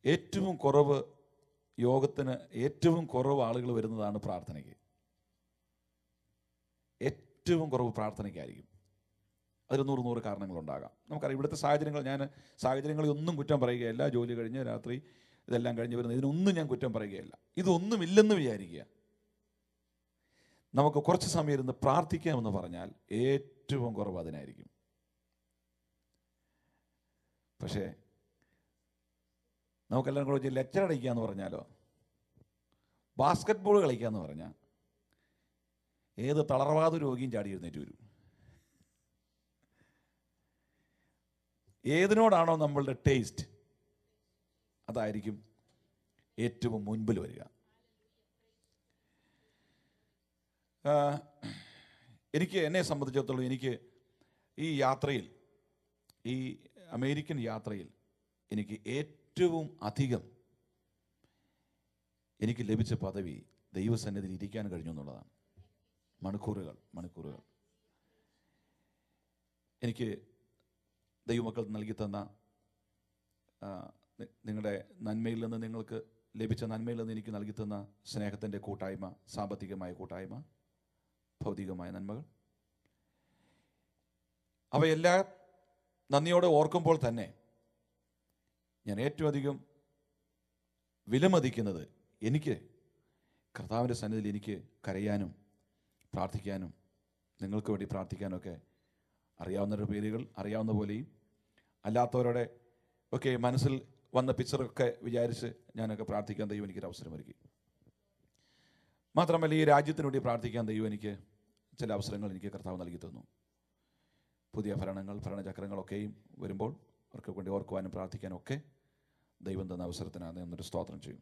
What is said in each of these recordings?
ഏറ്റവും കുറവ് യോഗത്തിന് ഏറ്റവും കുറവ് ആളുകൾ വരുന്നതാണ് പ്രാർത്ഥനയ്ക്ക് ഏറ്റവും കുറവ് പ്രാർത്ഥനയ്ക്കായിരിക്കും അതിൽ നൂറ് നൂറ് കാരണങ്ങളുണ്ടാകാം നമുക്കറിയാം ഇവിടുത്തെ സാഹചര്യങ്ങൾ ഞാൻ സാഹചര്യങ്ങളിൽ ഒന്നും കുറ്റം പറയുകയല്ല ജോലി കഴിഞ്ഞ് രാത്രി ഇതെല്ലാം കഴിഞ്ഞ് വരുന്നത് ഇതിനൊന്നും ഞാൻ കുറ്റം പറയുകയല്ല ഇതൊന്നുമില്ലെന്ന് വിചാരിക്കുക നമുക്ക് കുറച്ച് സമയം ഇരുന്ന് പ്രാർത്ഥിക്കാമെന്ന് പറഞ്ഞാൽ ഏറ്റവും കുറവ് അതിനായിരിക്കും പക്ഷേ നമുക്കെല്ലാം കൂടെ വെച്ച് ലെക്ചർ അടിക്കുക എന്ന് പറഞ്ഞാലോ ബാസ്ക്കറ്റ് ബോൾ കളിക്കുക എന്ന് പറഞ്ഞാൽ ഏത് തളർവാദ രോഗിയും ചാടി എഴുന്നേറ്റ് വരും ഏതിനോടാണോ നമ്മളുടെ ടേസ്റ്റ് അതായിരിക്കും ഏറ്റവും മുൻപിൽ വരിക ആ, എനിക്ക് എന്നെ സംബന്ധിച്ചിടത്തോളം എനിക്ക് ഈ യാത്രയിൽ ഈ അമേരിക്കൻ യാത്രയിൽ എനിക്ക് ഏറ്റവും അധികം എനിക്ക് ലഭിച്ച പദവി ദൈവസന്നിധിയിൽ ഇരിക്കാൻ കഴിഞ്ഞു എന്നുള്ളതാണ് മണിക്കൂറുകൾ മണിക്കൂറുകൾ എനിക്ക് ദൈവമക്കൾ നൽകി തന്ന ആ, നി- നിങ്ങളുടെ നന്മയിൽ നിന്ന് നിങ്ങൾക്ക് ലഭിച്ച നന്മയിൽ നിന്ന് എനിക്ക് നൽകി തന്ന സ്നേഹത്തിൻ്റെ കൂട്ടായ്മ സാമ്പത്തികമായ കൂട്ടായ്മ ഭൗതികമായ നന്മകൾ അവയെല്ലാം നന്ദിയോടെ ഓർക്കുമ്പോൾ തന്നെ ഞാൻ ഏറ്റവും അധികം വിലമതിക്കുന്നത് എനിക്ക് കർത്താവിൻ്റെ സന്നിധിയിൽ എനിക്ക് കരയാനും പ്രാർത്ഥിക്കാനും നിങ്ങൾക്ക് വേണ്ടി പ്രാർത്ഥിക്കാനൊക്കെ അറിയാവുന്നവരുടെ പേരുകൾ അറിയാവുന്ന പോലെയും അല്ലാത്തവരുടെ ഒക്കെ മനസ്സിൽ വന്ന പിക്ചറൊക്കെ വിചാരിച്ച് ഞാനൊക്കെ പ്രാർത്ഥിക്കാൻ ദൈവം എനിക്കൊരു അവസരം ഒരുക്കി മാത്രമല്ല ഈ രാജ്യത്തിന് വേണ്ടി പ്രാർത്ഥിക്കാൻ ദൈവം എനിക്ക് ചില അവസരങ്ങൾ എനിക്ക് കർത്താവ് നൽകി തന്നു പുതിയ ഭരണങ്ങൾ ഭരണചക്രങ്ങളൊക്കെയും വരുമ്പോൾ അവർക്ക് വേണ്ടി ഓർക്കുവാനും പ്രാർത്ഥിക്കാനും ഒക്കെ ദൈവം തന്ന അവസരത്തിനാണ് എന്നൊരു സ്തോത്രം ചെയ്യും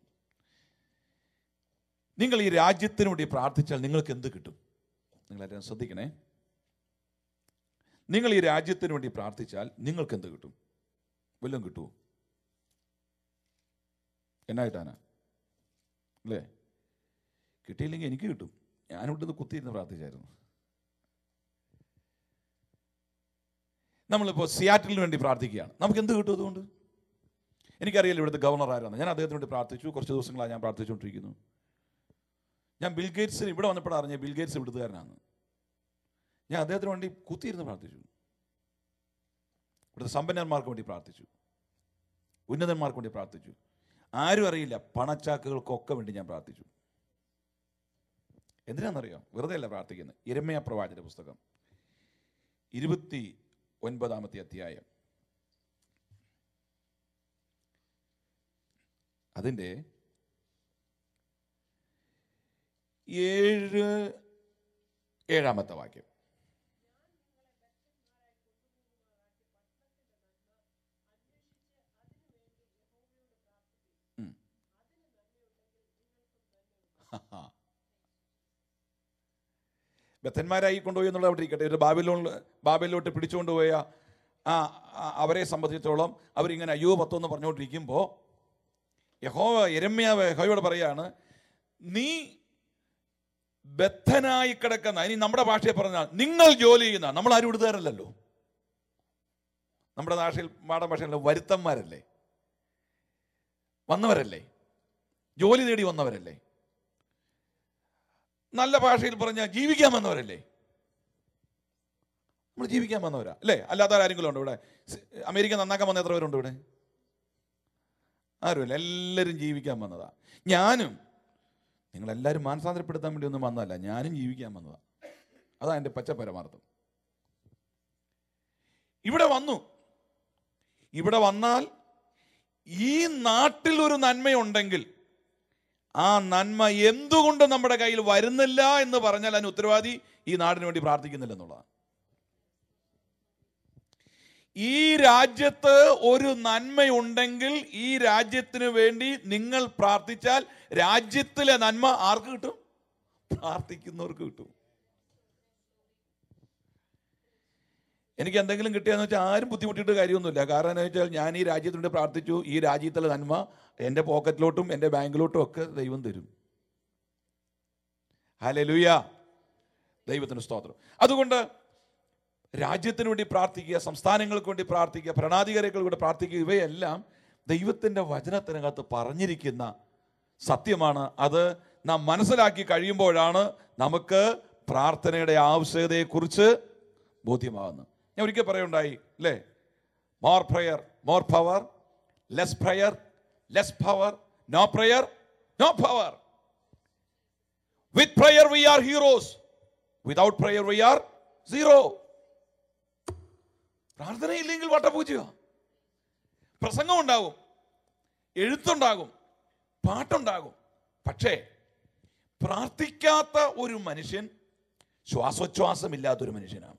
നിങ്ങൾ ഈ രാജ്യത്തിന് വേണ്ടി പ്രാർത്ഥിച്ചാൽ നിങ്ങൾക്ക് എന്ത് കിട്ടും നിങ്ങളെല്ലാം ശ്രദ്ധിക്കണേ നിങ്ങൾ ഈ രാജ്യത്തിന് വേണ്ടി പ്രാർത്ഥിച്ചാൽ നിങ്ങൾക്ക് എന്ത് കിട്ടും വല്ലതും കിട്ടുമോ എന്നാ കിട്ടാനാ അല്ലേ കിട്ടിയില്ലെങ്കിൽ എനിക്ക് കിട്ടും ഞാനിവിടുന്ന് കുത്തിയിരുന്ന് പ്രാർത്ഥിച്ചായിരുന്നു നമ്മളിപ്പോൾ സിയാറ്റിലിന് വേണ്ടി പ്രാർത്ഥിക്കുകയാണ് നമുക്ക് എന്ത് കിട്ടും അതുകൊണ്ട് എനിക്കറിയില്ല ഇവിടുത്തെ ഗവർണർ ആരാണ് ഞാൻ അദ്ദേഹത്തിന് വേണ്ടി പ്രാർത്ഥിച്ചു കുറച്ച് ദിവസങ്ങളായി ഞാൻ പ്രാർത്ഥിച്ചുകൊണ്ടിരിക്കുന്നു ഞാൻ ബിൽ ഗേറ്റ്സിന് ഇവിടെ വന്നപ്പോൾ അറിഞ്ഞ ബിൽ ഗേറ്റ്സ് ഇവിടുത്തുകാരനാണ് ഞാൻ അദ്ദേഹത്തിന് വേണ്ടി കുത്തിയിരുന്ന് പ്രാർത്ഥിച്ചു ഇവിടുത്തെ സമ്പന്നന്മാർക്ക് വേണ്ടി പ്രാർത്ഥിച്ചു ഉന്നതന്മാർക്ക് വേണ്ടി പ്രാർത്ഥിച്ചു ആരും അറിയില്ല പണച്ചാക്കുകൾക്കൊക്കെ വേണ്ടി ഞാൻ പ്രാർത്ഥിച്ചു എന്തിനാണെന്നറിയോ വെറുതെ അല്ല പ്രാർത്ഥിക്കുന്നത് ഇരമയ പ്രവാചക പുസ്തകം ഇരുപത്തി ഒൻപതാമത്തെ അധ്യായം അതിൻ്റെ ഏഴ് ഏഴാമത്തെ വാക്യം ഉം. ബദ്ധന്മാരായി കൊണ്ടുപോയി എന്നുള്ളത് അവിടെ ഇരിക്കട്ടെ ഒരു ബാബിലോൺ ബാബിലോട്ട് പിടിച്ചുകൊണ്ടുപോയ ആ ആ, അവരെ സംബന്ധിച്ചിടത്തോളം അവരിങ്ങനെ അയ്യോ പത്തോ എന്ന് പറഞ്ഞുകൊണ്ടിരിക്കുമ്പോൾ യഹോ എരമ്യാവ് യഹോയോട് പറയാണ് നീ ബദ്ധനായി കിടക്കുന്ന ഇനി നമ്മുടെ ഭാഷയെ പറഞ്ഞാൽ നിങ്ങൾ ജോലി ചെയ്യുന്ന നമ്മൾ ആരും ഇടുതാരല്ലോ നമ്മുടെ ഭാഷയിൽ മാടൻ ഭാഷയിൽ വരുത്തന്മാരല്ലേ വന്നവരല്ലേ ജോലി നേടി വന്നവരല്ലേ നല്ല ഭാഷയിൽ പറഞ്ഞാൽ ജീവിക്കാൻ വന്നവരല്ലേ നമ്മൾ ജീവിക്കാൻ വന്നവരാ അല്ലേ അല്ലാത്ത ആരെങ്കിലും ഉണ്ടോ ഇവിടെ സ്- അമേരിക്ക നന്നാക്കാൻ വന്ന എത്ര പേരുണ്ട് ഇവിടെ ആരുമില്ല എല്ലാവരും ജീവിക്കാൻ വന്നതാ ഞാനും നിങ്ങളെല്ലാവരും മാനസാന്തരപ്പെടുത്താൻ വേണ്ടി ഒന്നും വന്നതല്ല ഞാനും ജീവിക്കാൻ വന്നതാ അതാ എൻ്റെ പച്ച പരമാർത്ഥം ഇവിടെ വന്നു ഇവിടെ വന്നാൽ ഈ നാട്ടിൽ ഒരു നന്മയുണ്ടെങ്കിൽ ആ നന്മ എന്തുകൊണ്ട് നമ്മുടെ കയ്യിൽ വരുന്നില്ല എന്ന് പറഞ്ഞാൽ അതിന് ഉത്തരവാദി ഈ നാടിന് വേണ്ടി പ്രാർത്ഥിക്കുന്നില്ല എന്നുള്ളതാണ് ഈ രാജ്യത്ത് ഒരു നന്മയുണ്ടെങ്കിൽ ഈ രാജ്യത്തിന് വേണ്ടി നിങ്ങൾ പ്രാർത്ഥിച്ചാൽ രാജ്യത്തിലെ നന്മ ആർക്ക് കിട്ടും പ്രാർത്ഥിക്കുന്നവർക്ക് കിട്ടും എനിക്ക് എന്തെങ്കിലും കിട്ടിയെന്ന് വെച്ചാൽ ആരും ബുദ്ധിമുട്ടിയിട്ട് കാര്യമൊന്നുമില്ല കാരണം എന്ന് വെച്ചാൽ ഞാൻ ഈ രാജ്യത്തിനുവേണ്ടി പ്രാർത്ഥിച്ചു ഈ രാജ്യത്തിലെ നന്മ എൻ്റെ പോക്കറ്റിലോട്ടും എൻ്റെ ബാങ്കിലോട്ടും ഒക്കെ ദൈവം തരും ഹലലുയ ദൈവത്തിന് സ്തോത്രം അതുകൊണ്ട് രാജ്യത്തിന് വേണ്ടി പ്രാർത്ഥിക്കുക സംസ്ഥാനങ്ങൾക്ക് വേണ്ടി പ്രാർത്ഥിക്കുക ഭരണാധികാരികൾക്ക് വേണ്ടി പ്രാർത്ഥിക്കുക ഇവയെല്ലാം ദൈവത്തിൻ്റെ വചനത്തിനകത്ത് പറഞ്ഞിരിക്കുന്ന സത്യമാണ് അത് നാം മനസ്സിലാക്കി കഴിയുമ്പോഴാണ് നമുക്ക് പ്രാർത്ഥനയുടെ ആവശ്യകതയെക്കുറിച്ച് ബോധ്യമാകുന്നത് ഞാൻ ഒരിക്കൽ പറയുണ്ടായി അല്ലേ more prayer more power less prayer less power no prayer no power with prayer we are heroes without prayer we are zero പ്രാർത്ഥനയില്ലെങ്കിൽ വട്ടപൂജയോ പ്രസംഗം ഉണ്ടാകും എഴുത്തുണ്ടാകും പാട്ടുണ്ടാകും പക്ഷേ പ്രാർത്ഥിക്കാത്ത ഒരു മനുഷ്യൻ ശ്വാസോച്ഛ്വാസമില്ലാത്തൊരു മനുഷ്യനാണ്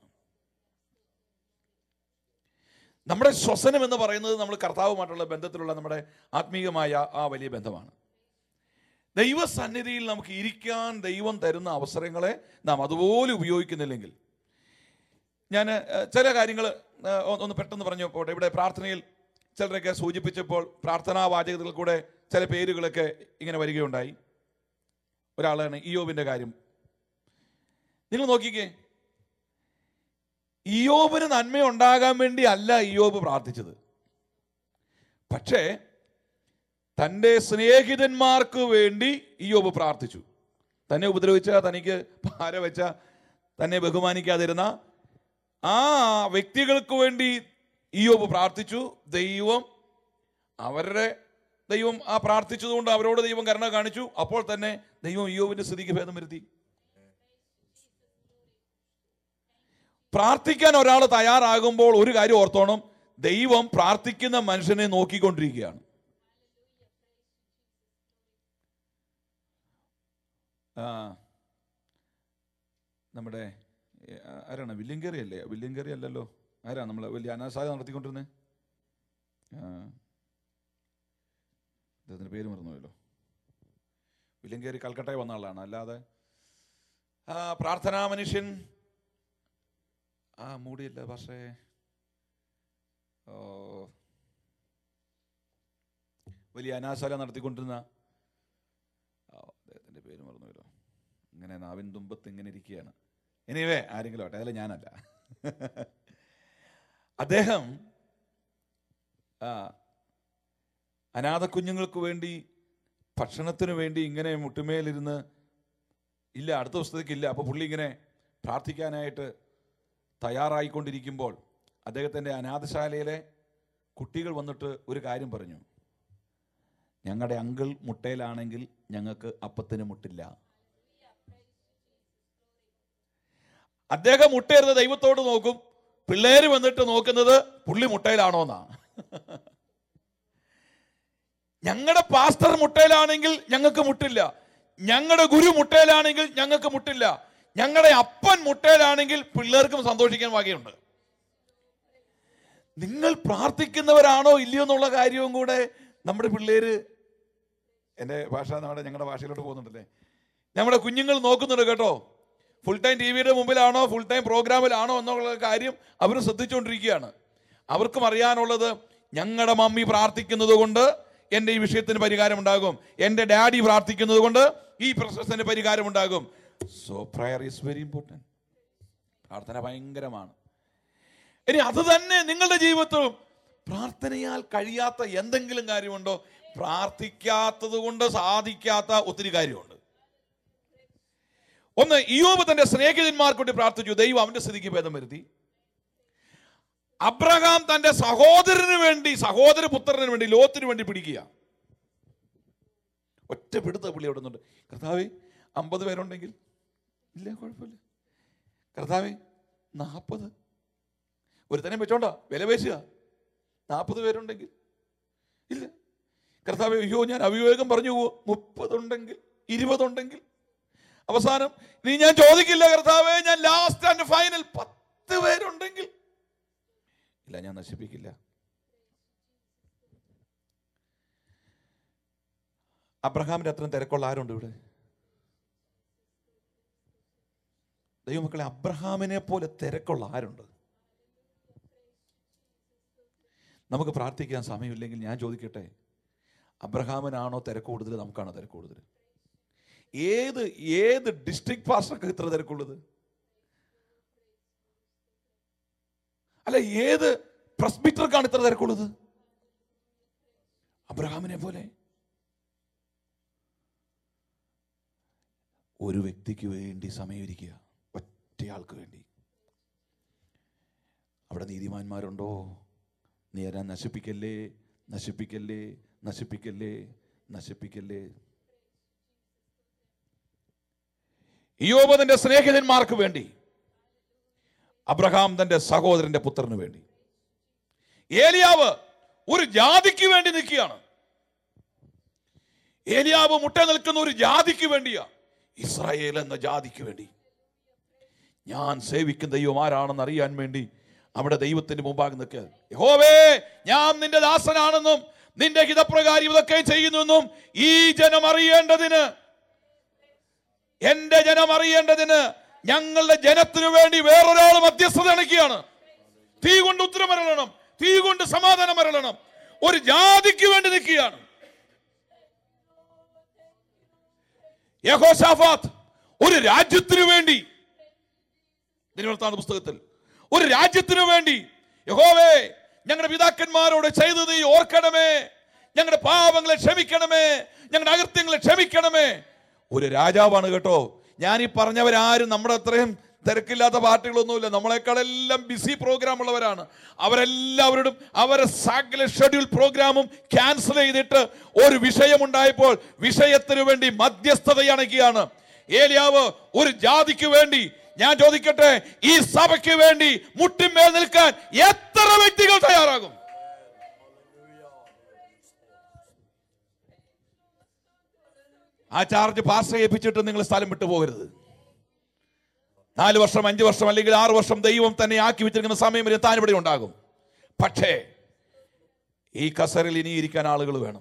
നമ്മുടെ ശ്വസനം എന്ന് പറയുന്നത് നമ്മൾ കർത്താവുമായിട്ടുള്ള ബന്ധത്തിലുള്ള നമ്മുടെ ആത്മീയമായ ആ വലിയ ബന്ധമാണ് ദൈവസന്നിധിയിൽ നമുക്ക് ഇരിക്കാൻ ദൈവം തരുന്ന അവസരങ്ങളെ നാം അതുപോലെ ഉപയോഗിക്കുന്നില്ലെങ്കിൽ ഞാൻ ഏഹ്, ചില കാര്യങ്ങൾ ഒന്ന് പെട്ടെന്ന് പറഞ്ഞു പോട്ടെ ഇവിടെ പ്രാർത്ഥനയിൽ ചിലരൊക്കെ സൂചിപ്പിച്ചപ്പോൾ പ്രാർത്ഥനാ വാചകത്തിൽ കൂടെ ചില പേരുകളൊക്കെ ഇങ്ങനെ വരികയുണ്ടായി ഒരാളാണ് ഇയോബിന്റെ കാര്യം നിങ്ങൾ നോക്കിക്കേ ഇയോബിന് നന്മയുണ്ടാകാൻ വേണ്ടി അല്ല ഇയോബ് പ്രാർത്ഥിച്ചത് പക്ഷേ തൻ്റെ സ്നേഹിതന്മാർക്ക് വേണ്ടി ഇയോബ് പ്രാർത്ഥിച്ചു തന്നെ ഉപദ്രവിച്ച തനിക്ക് ഭാര വെച്ച തന്നെ ബഹുമാനിക്കാതിരുന്ന ആ വ്യക്തികൾക്ക് വേണ്ടി ഇയോബ് പ്രാർത്ഥിച്ചു ദൈവം അവരുടെ ദൈവം ആ പ്രാർത്ഥിച്ചതുകൊണ്ട് അവരോട് ദൈവം കരുണ കാണിച്ചു അപ്പോൾ തന്നെ ദൈവം ഇയോബിന്റെ സ്ഥിതിക്ക് ഭേദം വരുത്തി പ്രാർത്ഥിക്കാൻ ഒരാൾ തയ്യാറാകുമ്പോൾ ഒരു കാര്യം ഓർത്തോണം ദൈവം പ്രാർത്ഥിക്കുന്ന മനുഷ്യനെ നോക്കിക്കൊണ്ടിരിക്കുകയാണ് ആ, നമ്മുടെ ഏ, ആരാണ് വില്യങ്കേറി അല്ലേ വില്യങ്കേറി അല്ലല്ലോ ആരാ നമ്മൾ വലിയ അനാസായ നടത്തിക്കൊണ്ടിരുന്നത് അദ്ദേഹത്തിൻ്റെ പേര് മറന്നുപോയല്ലോ വില്യങ്കേറി കൽക്കട്ടയിൽ വന്ന ആളാണ് അല്ലാതെ ആ, പ്രാർത്ഥനാ മനുഷ്യൻ ആ മൂടിയല്ല പക്ഷേ ഓ, വലിയ അനാശാല നടത്തിക്കൊണ്ടിരുന്ന ആ, അദ്ദേഹത്തിൻ്റെ പേര് മറന്നുവല്ലോ ഇങ്ങനെ നാവിൻ തുമ്പത്ത് ഇങ്ങനെ ഇരിക്കുകയാണ് എനിവേ ആരെങ്കിലും ആട്ടെ അതല്ല ഞാനല്ല അദ്ദേഹം ആ, അനാഥ കുഞ്ഞുങ്ങൾക്ക് വേണ്ടി ഭക്ഷണത്തിന് വേണ്ടി ഇങ്ങനെ മുട്ടുമേലിരുന്ന് ഇല്ല അടുത്ത ദിവസത്തേക്ക് ഇല്ല അപ്പോൾ പുള്ളി ഇങ്ങനെ പ്രാർത്ഥിക്കാനായിട്ട് തയ്യാറായിക്കൊണ്ടിരിക്കുമ്പോൾ അദ്ദേഹത്തിൻ്റെ അനാഥശാലയിലെ കുട്ടികൾ വന്നിട്ട് ഒരു കാര്യം പറഞ്ഞു ഞങ്ങളുടെ അങ്കിൾ മുട്ടയിലാണെങ്കിൽ ഞങ്ങൾക്ക് അപ്പത്തിന് മുട്ടില്ല അദ്ദേഹം മുട്ടയരുത് ദൈവത്തോട് നോക്കും പിള്ളേര് വന്നിട്ട് നോക്കുന്നത് പുള്ളി മുട്ടയിലാണോ എന്നാ ഞങ്ങളുടെ പാസ്റ്റർ മുട്ടയിലാണെങ്കിൽ ഞങ്ങൾക്ക് മുട്ടില്ല ഞങ്ങളുടെ ഗുരു മുട്ടയിലാണെങ്കിൽ ഞങ്ങൾക്ക് മുട്ടില്ല ഞങ്ങളുടെ അപ്പൻ മുട്ടയിലാണെങ്കിൽ പിള്ളേർക്കും സന്തോഷിക്കാൻ വകയുണ്ട് നിങ്ങൾ പ്രാർത്ഥിക്കുന്നവരാണോ ഇല്ലയോ എന്നുള്ള കാര്യവും കൂടെ നമ്മുടെ പിള്ളേര് എൻ്റെ ഭാഷ നമ്മുടെ ഞങ്ങളുടെ ഭാഷയിലോട്ട് പോകുന്നുണ്ടല്ലേ നമ്മുടെ കുഞ്ഞുങ്ങൾ നോക്കുന്നുണ്ട് കേട്ടോ ഫുൾ ടൈം ടി വിയുടെ മുമ്പിലാണോ ഫുൾ ടൈം പ്രോഗ്രാമിലാണോ എന്നുള്ള കാര്യം അവർ ശ്രദ്ധിച്ചുകൊണ്ടിരിക്കുകയാണ് അവർക്കും അറിയാനുള്ളത് ഞങ്ങളുടെ മമ്മി പ്രാർത്ഥിക്കുന്നത് കൊണ്ട് എൻ്റെ ഈ വിഷയത്തിന് പരിഹാരം ഉണ്ടാകും എൻ്റെ ഡാഡി പ്രാർത്ഥിക്കുന്നത് കൊണ്ട് ഈ പ്രശ്നത്തിന് പരിഹാരം ഉണ്ടാകും so prayer is very important പ്രാർത്ഥന ഭയങ്കരമാണ് ഇനി അത് തന്നെ നിങ്ങളുടെ ജീവിതത്തിലും പ്രാർത്ഥനയാൽ കഴിയാത്ത എന്തെങ്കിലും കാര്യമുണ്ടോ പ്രാർത്ഥിക്കാത്തത് കൊണ്ട് സാധിക്കാത്ത ഒത്തിരി കാര്യമുണ്ട് ഒന്ന് ഇയോബ് തന്റെ സ്നേഹിതന്മാർക്ക് വേണ്ടി പ്രാർത്ഥിച്ചു ദൈവം അവന്റെ സ്ഥിതിക്ക് ഭേദം വരുത്തി അബ്രഹാം തന്റെ സഹോദരന് വേണ്ടി സഹോദര പുത്രന് വേണ്ടി ലോത്തിന് വേണ്ടി പിടിക്കുക ഒറ്റ പിടുത്ത പുള്ളി അവിടെ നിന്നുണ്ട് കർത്താവേ അമ്പത് പേരുണ്ടെങ്കിൽ ഇല്ല കുഴപ്പമില്ല കർത്താവേ നാൽപ്പത് ഒരുത്തനെ വെച്ചോണ്ട വില പേശുക നാൽപ്പത് പേരുണ്ടെങ്കിൽ ഇല്ല കർത്താവെ അയ്യോ ഞാൻ അവിവേകം പറഞ്ഞു പോവോ മുപ്പതുണ്ടെങ്കിൽ ഇരുപതുണ്ടെങ്കിൽ അവസാനം നീ ഞാൻ ചോദിക്കില്ല കർത്താവെ ഞാൻ ലാസ്റ്റ് ആൻഡ് ഫൈനൽ പത്ത് പേരുണ്ടെങ്കിൽ ഇല്ല ഞാൻ നശിപ്പിക്കില്ല അബ്രഹാമിന്റെ അത്രയും തിരക്കുള്ള ആരുണ്ട് ഇവിടെ ദൈവമക്കളെ അബ്രഹാമിനെ പോലെ തിരക്കുള്ള ആരുണ്ട് നമുക്ക് പ്രാർത്ഥിക്കാൻ സമയമില്ലെങ്കിൽ ഞാൻ ചോദിക്കട്ടെ അബ്രഹാമിനാണോ തിരക്ക് കൂടുതൽ നമുക്കാണോ തിരക്ക് കൂടുതൽ ഏത് ഏത് ഡിസ്ട്രിക്ട് പാസ്റ്റർക്ക് ഇത്ര തിരക്കുള്ളത് അല്ല ഏത് പ്രസ്ബിറ്റർക്കാണ് ഇത്ര തിരക്കുള്ളത് അബ്രഹാമിനെ പോലെ ഒരു വ്യക്തിക്ക് വേണ്ടി സമയൊരുക്കുക ഒറ്റയാൾക്ക് വേണ്ടി അവിടെ നീതിമാന്മാരുണ്ടോ നീ ആരാ നശിപ്പിക്കല്ലേ നശിപ്പിക്കല്ലേ നശിപ്പിക്കല്ലേ നശിപ്പിക്കല്ലേ ഇയോബ് തന്റെ സ്നേഹിതന്മാർക്ക് വേണ്ടി അബ്രഹാം തന്റെ സഹോദരന്റെ പുത്രന് വേണ്ടി ഏലിയാവ് ഒരു ജാതിക്ക് വേണ്ടി നിൽക്കുകയാണ് ഏലിയാവ് മുട്ട നിൽക്കുന്ന ഒരു ജാതിക്ക് വേണ്ടിയാ ഇസ്രായേൽ എന്ന ജാതിക്ക് വേണ്ടി ഞാൻ സേവിക്കുന്ന ദൈവം ആരാണെന്ന് അറിയാൻ വേണ്ടി അവിടെ ദൈവത്തിന്റെ മുമ്പാകെ നിൽക്കുക യഹോവേ ഞാൻ നിന്റെ ദാസനാണെന്നും നിന്റെ ഹിതപ്രകാരം ഇതൊക്കെ ചെയ്യുന്നെന്നും ഈ ജനം അറിയേണ്ടതിന് എന്റെ ജനം അറിയേണ്ടതിന് ഞങ്ങളുടെ ജനത്തിനു വേണ്ടി വേറൊരാൾ മധ്യസ്ഥത അണിക്കുകയാണ് തീ കൊണ്ട് ഉത്തരം വരളണം തീ കൊണ്ട് സമാധാനം വരളണം ഒരു ജാതിക്ക് വേണ്ടി നിൽക്കുകയാണ് യഹോശാഫാത്ത് ഒരു രാജ്യത്തിനു വേണ്ടി ദിനവൃത്താന്ത പുസ്തകത്തിൽ ഒരു രാജ്യത്തിനു വേണ്ടി യഹോവേ ഞങ്ങളുടെ പിതാക്കന്മാരോട് ചെയ്തത് നീ ഓർക്കണമേ ഞങ്ങളുടെ പാപങ്ങളെ ക്ഷമിക്കണമേ ഞങ്ങളുടെ അകൃത്യങ്ങളെ ക്ഷമിക്കണമേ ഒരു രാജാവാണ് കേട്ടോ ഞാൻ ഈ പറഞ്ഞവരാരും നമ്മുടെ അത്രയും തിരക്കില്ലാത്ത പാർട്ടികളൊന്നുമില്ല നമ്മളെക്കാളെല്ലാം ബിസി പ്രോഗ്രാം ഉള്ളവരാണ് അവരെല്ലാവരോടും അവരെ സകല ഷെഡ്യൂൾ പ്രോഗ്രാമും ക്യാൻസൽ ചെയ്തിട്ട് ഒരു വിഷയമുണ്ടായപ്പോൾ വിഷയത്തിനു വേണ്ടി മധ്യസ്ഥത അണയ്ക്കുകയാണ് ഏലിയാവ് ഒരു ജാതിക്ക് വേണ്ടി ഞാൻ ചോദിക്കട്ടെ ഈ സഭയ്ക്ക് വേണ്ടി മുട്ടിന്മേൽ നിൽക്കാൻ എത്ര വ്യക്തികൾ തയ്യാറാകും ആ ചാർജ് പാസ് ചെയ്യിപ്പിച്ചിട്ട് നിങ്ങൾ സ്ഥലം വിട്ടു പോകരുത് നാല് വർഷം അഞ്ച് വർഷം അല്ലെങ്കിൽ ആറ് വർഷം ദൈവം തന്നെ ആക്കി വെച്ചിരിക്കുന്ന സമയം വരെ താൻ ഇവിടെ ഉണ്ടാകും പക്ഷേ ഈ കസറിൽ ഇനി ഇരിക്കാൻ ആളുകൾ വേണം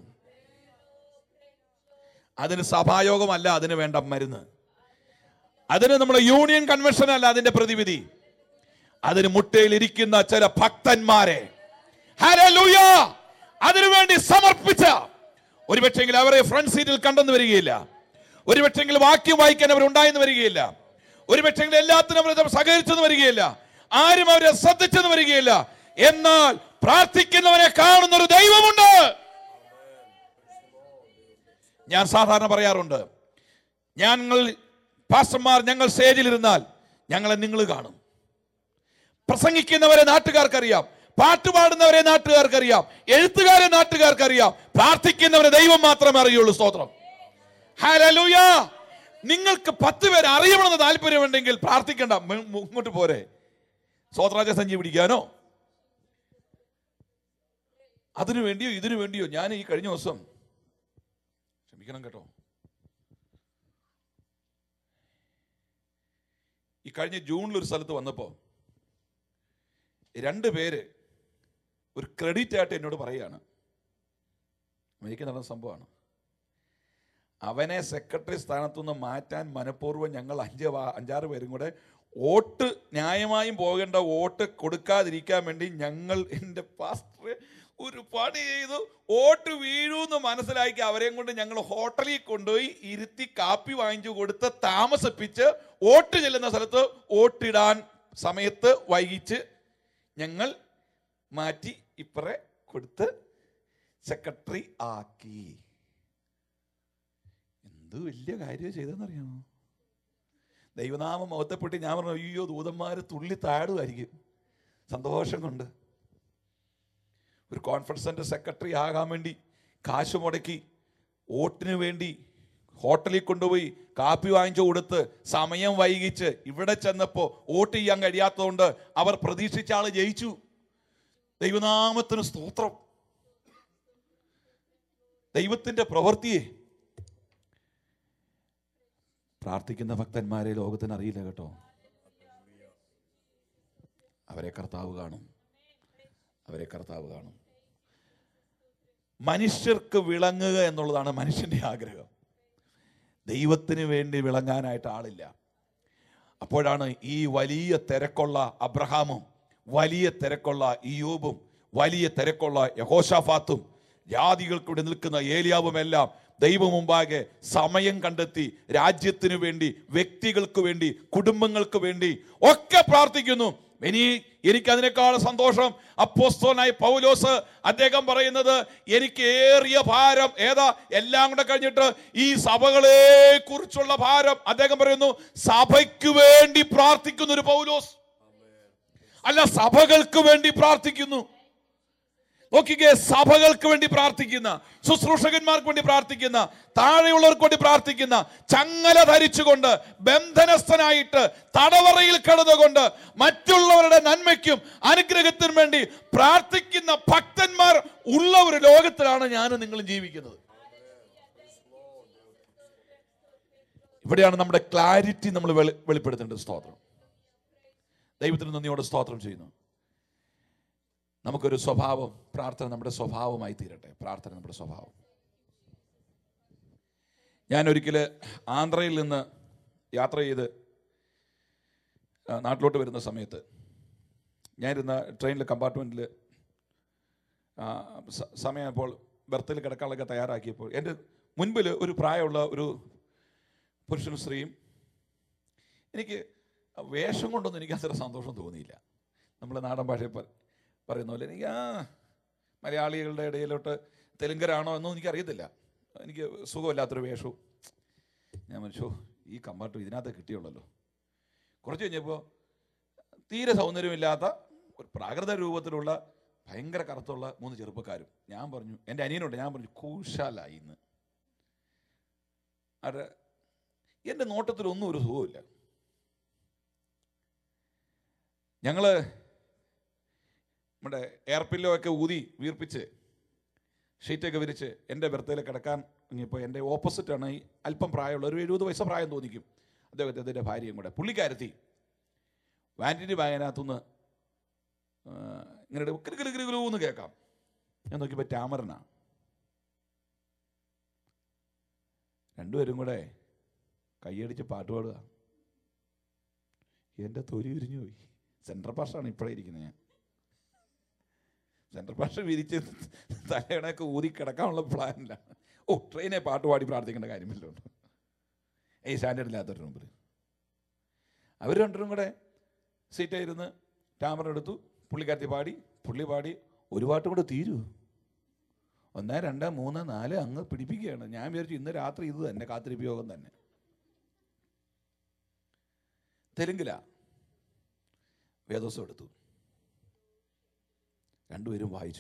അതിന് സഭായോഗമല്ല അതിന് വേണ്ട മരുന്ന് അതിന് നമ്മുടെ യൂണിയൻ കൺവെൻഷൻ അല്ല അതിന്റെ പ്രതിവിധി അതിന് മുട്ടയിൽ ഇരിക്കുന്ന ചില ഭക്തന്മാരെ ഹല്ലേലൂയ! അതിനുവേണ്ടി സമർപ്പിച്ച ഒരുപക്ഷെങ്കിൽ അവരെ ഫ്രണ്ട് സീറ്റിൽ കണ്ടെന്ന് വരികയില്ല ഒരുപക്ഷെങ്കിൽ വാക്യം വായിക്കാൻ അവർ ഉണ്ടായെന്ന് വരികയില്ല ഒരുപക്ഷെങ്കിൽ എല്ലാത്തിനും അവർ സഹകരിച്ചെന്ന് വരികയില്ല ആരും അവരെ ശ്രദ്ധിച്ചെന്ന് വരികയില്ല എന്നാൽ പ്രാർത്ഥിക്കുന്നവനെ കാണുന്ന ഒരു ദൈവമുണ്ട് ഞാൻ സാധാരണ പറയാറുണ്ട് ഞങ്ങൾ പാസ്റ്റർമാർ ഞങ്ങൾ സ്റ്റേജിലിരുന്നാൽ ഞങ്ങളെ നിങ്ങൾ കാണും പ്രസംഗിക്കുന്നവരെ നാട്ടുകാർക്കറിയാം പാട്ട് പാടുന്നവരെ നാട്ടുകാർക്കറിയാം എഴുത്തുകാരെ നാട്ടുകാർക്കറിയാം പ്രാർത്ഥിക്കുന്നവരെ ദൈവം മാത്രമേ അറിയുള്ളൂ സ്തോത്രം ഹല്ലേലൂയ നിങ്ങൾക്ക് പത്ത് പേരെ അറിയണമെന്ന് താല്പര്യമുണ്ടെങ്കിൽ പ്രാർത്ഥിക്കണ്ട മ- മ- ഇങ്ങോട്ട് പോരെ സ്വോത്രാജ സഞ്ചി പിടിക്കാനോ അതിനു വേണ്ടിയോ ഇതിനു വേണ്ടിയോ ഞാൻ ഈ കഴിഞ്ഞ ദിവസം ക്ഷമിക്കണം കേട്ടോ ഈ കഴിഞ്ഞ ജൂണിൽ ഒരു സ്ഥലത്ത് വന്നപ്പോൾ രണ്ട് പേര് ഒരു ക്രെഡിറ്റ് ആയിട്ട് എന്നോട് പറയാണ് അമേരിക്ക നടന്ന സംഭവമാണ് അവനെ സെക്രട്ടറി സ്ഥാനത്തു നിന്ന് മാറ്റാൻ മനഃപൂർവ്വം ഞങ്ങൾ അഞ്ച് വാ- അഞ്ചാറ് പേരും കൂടെ വോട്ട് ന്യായമായും പോകേണ്ട വോട്ട് കൊടുക്കാതിരിക്കാൻ വേണ്ടി ഞങ്ങൾ എൻ്റെ പാസ്റ്റർ ഒരു പണി ചെയ്തു വോട്ട് വീഴൂന്ന് മനസ്സിലാക്കി അവരെയും കൊണ്ട് ഞങ്ങൾ ഹോട്ടലിൽ കൊണ്ടുപോയി ഇരുത്തി കാപ്പി വാങ്ങിച്ചു കൊടുത്ത് താമസിപ്പിച്ച് വോട്ട് ചെല്ലുന്ന സ്ഥലത്ത് വോട്ടിടാൻ സമയത്ത് വൈകിച്ച് ഞങ്ങൾ മാറ്റി ഇപ്പറെ കൊടുത്ത് സെക്രട്ടറി ആക്കി എന്ത് വലിയ കാര്യം ചെയ്തെന്നറിയാമോ ദൈവനാമം മുഖത്തെപ്പെട്ടി ഞാൻ പറഞ്ഞു അയ്യോ ദൂതന്മാർ തുള്ളി താടുമായിരിക്കും സന്തോഷം കൊണ്ട് ഒരു കോൺഫറൻസ് സെന്റർ സെക്രട്ടറി ആകാൻ വേണ്ടി കാശ് മുടക്കി വോട്ടിന് വേണ്ടി ഹോട്ടലിൽ കൊണ്ടുപോയി കാപ്പി വാങ്ങിച്ചു കൊടുത്ത് സമയം വൈകിച്ച് ഇവിടെ ചെന്നപ്പോൾ വോട്ട് ചെയ്യാൻ കഴിയാത്തതുകൊണ്ട് അവർ പ്രതീക്ഷിച്ച ആള് ജയിച്ചു ദൈവനാമത്തിന് സ്തോത്രം ദൈവത്തിന്റെ പ്രവൃത്തിയെ പ്രാർത്ഥിക്കുന്ന ഭക്തന്മാരെ ലോകത്തിന് അറിയില്ല കേട്ടോ അവരെ കർത്താവ് കാണും അവരെ കർത്താവ് കാണും മനുഷ്യർക്ക് വിളങ്ങുക എന്നുള്ളതാണ് മനുഷ്യന്റെ ആഗ്രഹം ദൈവത്തിന് വേണ്ടി വിളങ്ങാനായിട്ട് ആളില്ല അപ്പോഴാണ് ഈ വലിയ തിരക്കുള്ള അബ്രഹാമും വലിയ തിരക്കുള്ള ഇയോബും വലിയ തിരക്കുള്ള യഹോഷാഫാത്തും ജാതികൾക്കൂടെ നിൽക്കുന്ന ഏലിയാവുമെല്ലാം ദൈവം മുമ്പാകെ സമയം കണ്ടെത്തി രാജ്യത്തിനു വേണ്ടി വ്യക്തികൾക്ക് വേണ്ടി കുടുംബങ്ങൾക്ക് വേണ്ടി ഒക്കെ പ്രാർത്ഥിക്കുന്നു ഇനി എനിക്ക് അതിനേക്കാൾ സന്തോഷം അപ്പോസ്തോനായ പൗലോസ് അദ്ദേഹം പറയുന്നത് എനിക്ക് ഏറിയ ഭാരം ഏതാ എല്ലാം കൂടെ കഴിഞ്ഞിട്ട് ഈ സഭകളെ കുറിച്ചുള്ള ഭാരം അദ്ദേഹം പറയുന്നു സഭയ്ക്ക് വേണ്ടി പ്രാർത്ഥിക്കുന്ന ഒരു പൗലോസ് അല്ല സഭകൾക്ക് വേണ്ടി പ്രാർത്ഥിക്കുന്നു നോക്കിക്കേ സഭകൾക്ക് വേണ്ടി പ്രാർത്ഥിക്കുന്ന ശുശ്രൂഷകന്മാർക്ക് വേണ്ടി പ്രാർത്ഥിക്കുന്ന താഴെയുള്ളവർക്ക് വേണ്ടി പ്രാർത്ഥിക്കുന്ന ചങ്ങല ധരിച്ചുകൊണ്ട് ബന്ധനസ്ഥനായിട്ട് തടവറയിൽ കിടന്നുകൊണ്ട് മറ്റുള്ളവരുടെ നന്മയ്ക്കും അനുഗ്രഹത്തിനും വേണ്ടി പ്രാർത്ഥിക്കുന്ന ഭക്തന്മാർ ഉള്ള ഒരു ലോകത്തിലാണ് ഞാനും നിങ്ങളും ജീവിക്കുന്നത് ഇവിടെയാണ് നമ്മുടെ ക്ലാരിറ്റി നമ്മൾ വെളി- വെളിപ്പെടുത്തേണ്ടത് സ്തോത്രം ദൈവത്തിന് നന്ദിയോടെ സ്തോത്രം ചെയ്യുന്നു നമുക്കൊരു സ്വഭാവം പ്രാർത്ഥന നമ്മുടെ സ്വഭാവമായി തീരട്ടെ പ്രാർത്ഥന നമ്മുടെ സ്വഭാവം ഞാൻ ഒരിക്കൽ ആന്ധ്രയിൽ നിന്ന് യാത്ര ചെയ്ത് ആ, നാട്ടിലോട്ട് വരുന്ന സമയത്ത് ഞാനിരുന്ന ട്രെയിനിലെ കമ്പാർട്ട്മെൻറ്റിൽ സമയപ്പോൾ ബർത്തിൽ കിടക്കാനൊക്കെ തയ്യാറാക്കിയപ്പോൾ എൻ്റെ മുൻപിൽ ഒരു പ്രായമുള്ള ഒരു പുരുഷനും സ്ത്രീയും എനിക്ക് വേഷം കൊണ്ടൊന്നും എനിക്ക് അത്ര സന്തോഷം തോന്നിയില്ല നമ്മൾ നാടൻ ഭാഷയിൽ പ- പറയുന്ന പോലെ എനിക്ക് ആ മലയാളികളുടെ ഇടയിലോട്ട് തെലുങ്കരാണോ എന്നൊന്നും എനിക്കറിയത്തില്ല എനിക്ക് സുഖമില്ലാത്തൊരു വേഷവും ഞാൻ മനുഷ്യോ ഈ കമ്പാർട്ട് ഇതിനകത്ത് കിട്ടിയുള്ളല്ലോ കുറച്ച് കഴിഞ്ഞപ്പോൾ തീരെ സൗന്ദര്യമില്ലാത്ത ഒരു പ്രാകൃത രൂപത്തിലുള്ള ഭയങ്കര കറുത്തുള്ള മൂന്ന് ചെറുപ്പക്കാരും ഞാൻ പറഞ്ഞു എൻ്റെ അനിയനുണ്ട് ഞാൻ പറഞ്ഞു കൂശാലായി ഇന്ന് അത് എൻ്റെ നോട്ടത്തിലൊന്നും ഒരു സുഖമില്ല ഞങ്ങൾ നമ്മുടെ എയർ പില്ലോ ഒക്കെ ഊതി വീർപ്പിച്ച് ഷീറ്റൊക്കെ വിരിച്ച് എൻ്റെ ബർത്തയിൽ കിടക്കാൻ ഇനിയിപ്പോൾ എൻ്റെ ഓപ്പോസിറ്റാണ് ഈ അല്പം പ്രായമുള്ള ഒരു എഴുപത് വയസ്സ് പ്രായം തോന്നിക്കും അദ്ദേഹത്തിൻ്റെ ഭാര്യയും കൂടെ പുള്ളിക്കാരത്തി വാൻറ്റിറ്റി ബാഗിനകത്തുനിന്ന് ആ, ഇങ്ങനെ കിലുകിലുകിലു എന്ന് കേൾക്കാം ഞാൻ നോക്കിയപ്പോൾ ടാമറിനാ രണ്ടുപേരും കൂടെ കൈയടിച്ച് പാട്ട് പാടുക എൻ്റെ തൊലി വിരിഞ്ഞു പോയി സെൻട്രൽ പാഷാണ് ഇപ്പോഴേ ഇരിക്കുന്നത് ഞാൻ സെൻട്രൽ പാഷ വിരിച്ച് തലയണയൊക്കെ ഊതി കിടക്കാനുള്ള പ്ലാനിലാണ് ഓ ട്രെയിനെ പാട്ട് പാടി പ്രാർത്ഥിക്കേണ്ട കാര്യമില്ലോ ഈ സ്റ്റാൻഡേർഡ് ഇല്ലാത്തൊരു മുമ്പിൽ അവർ രണ്ടുപേരും കൂടെ സീറ്റായിരുന്ന് ക്യാമറ എടുത്തു പുള്ളിക്കാരത്തി പാടി പുള്ളി പാടി ഒരു പാട്ടും കൂടെ തീരൂ ഒന്ന് രണ്ട് മൂന്ന് നാല് അങ്ങ് പിടിപ്പിക്കുകയാണ് ഞാൻ വിചാരിച്ചു ഇന്ന് രാത്രി ഇത് തന്നെ കാത്തിരിപ്പ് യോഗം തന്നെ തെലുങ്കില വേദോസം എടുത്തു രണ്ടുപേരും വായിച്ചു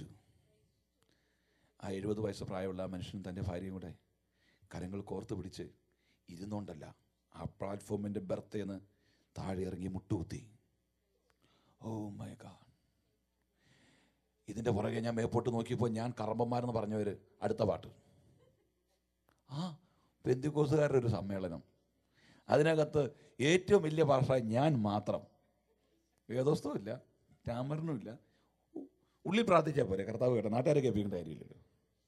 ആ എഴുപത് വയസ്സ് പ്രായമുള്ള ആ മനുഷ്യനും തൻ്റെ ഭാര്യയും കൂടെ കരങ്ങൾ കോർത്ത് പിടിച്ച് ഇരുന്നോണ്ടല്ല ആ പ്ലാറ്റ്ഫോമിൻ്റെ ബർത്തേന്ന് താഴെ ഇറങ്ങി മുട്ടുകുത്തി ഓ മൈ ഗാഡ് ഇതിൻ്റെ പുറകെ ഞാൻ മേപ്പോട്ട് നോക്കിയപ്പോൾ ഞാൻ കറമ്പന്മാരെന്ന് പറഞ്ഞവർ അടുത്ത പാട്ട് ആ പെന്തിക്കോസുകാരുടെ ഒരു സമ്മേളനം അതിനകത്ത് ഏറ്റവും വലിയ ഭാഷ ഞാൻ മാത്രം വേദോസ്തവും ഇല്ല ടാമറിനും ഇല്ല ഉ- ഉള്ളിൽ പ്രാർത്ഥിച്ചാൽ പോരെ കർത്താവ് കേട്ടോ നാട്ടുകാരെ കേൾപ്പിക്കേണ്ട കാര്യമില്ലല്ലോ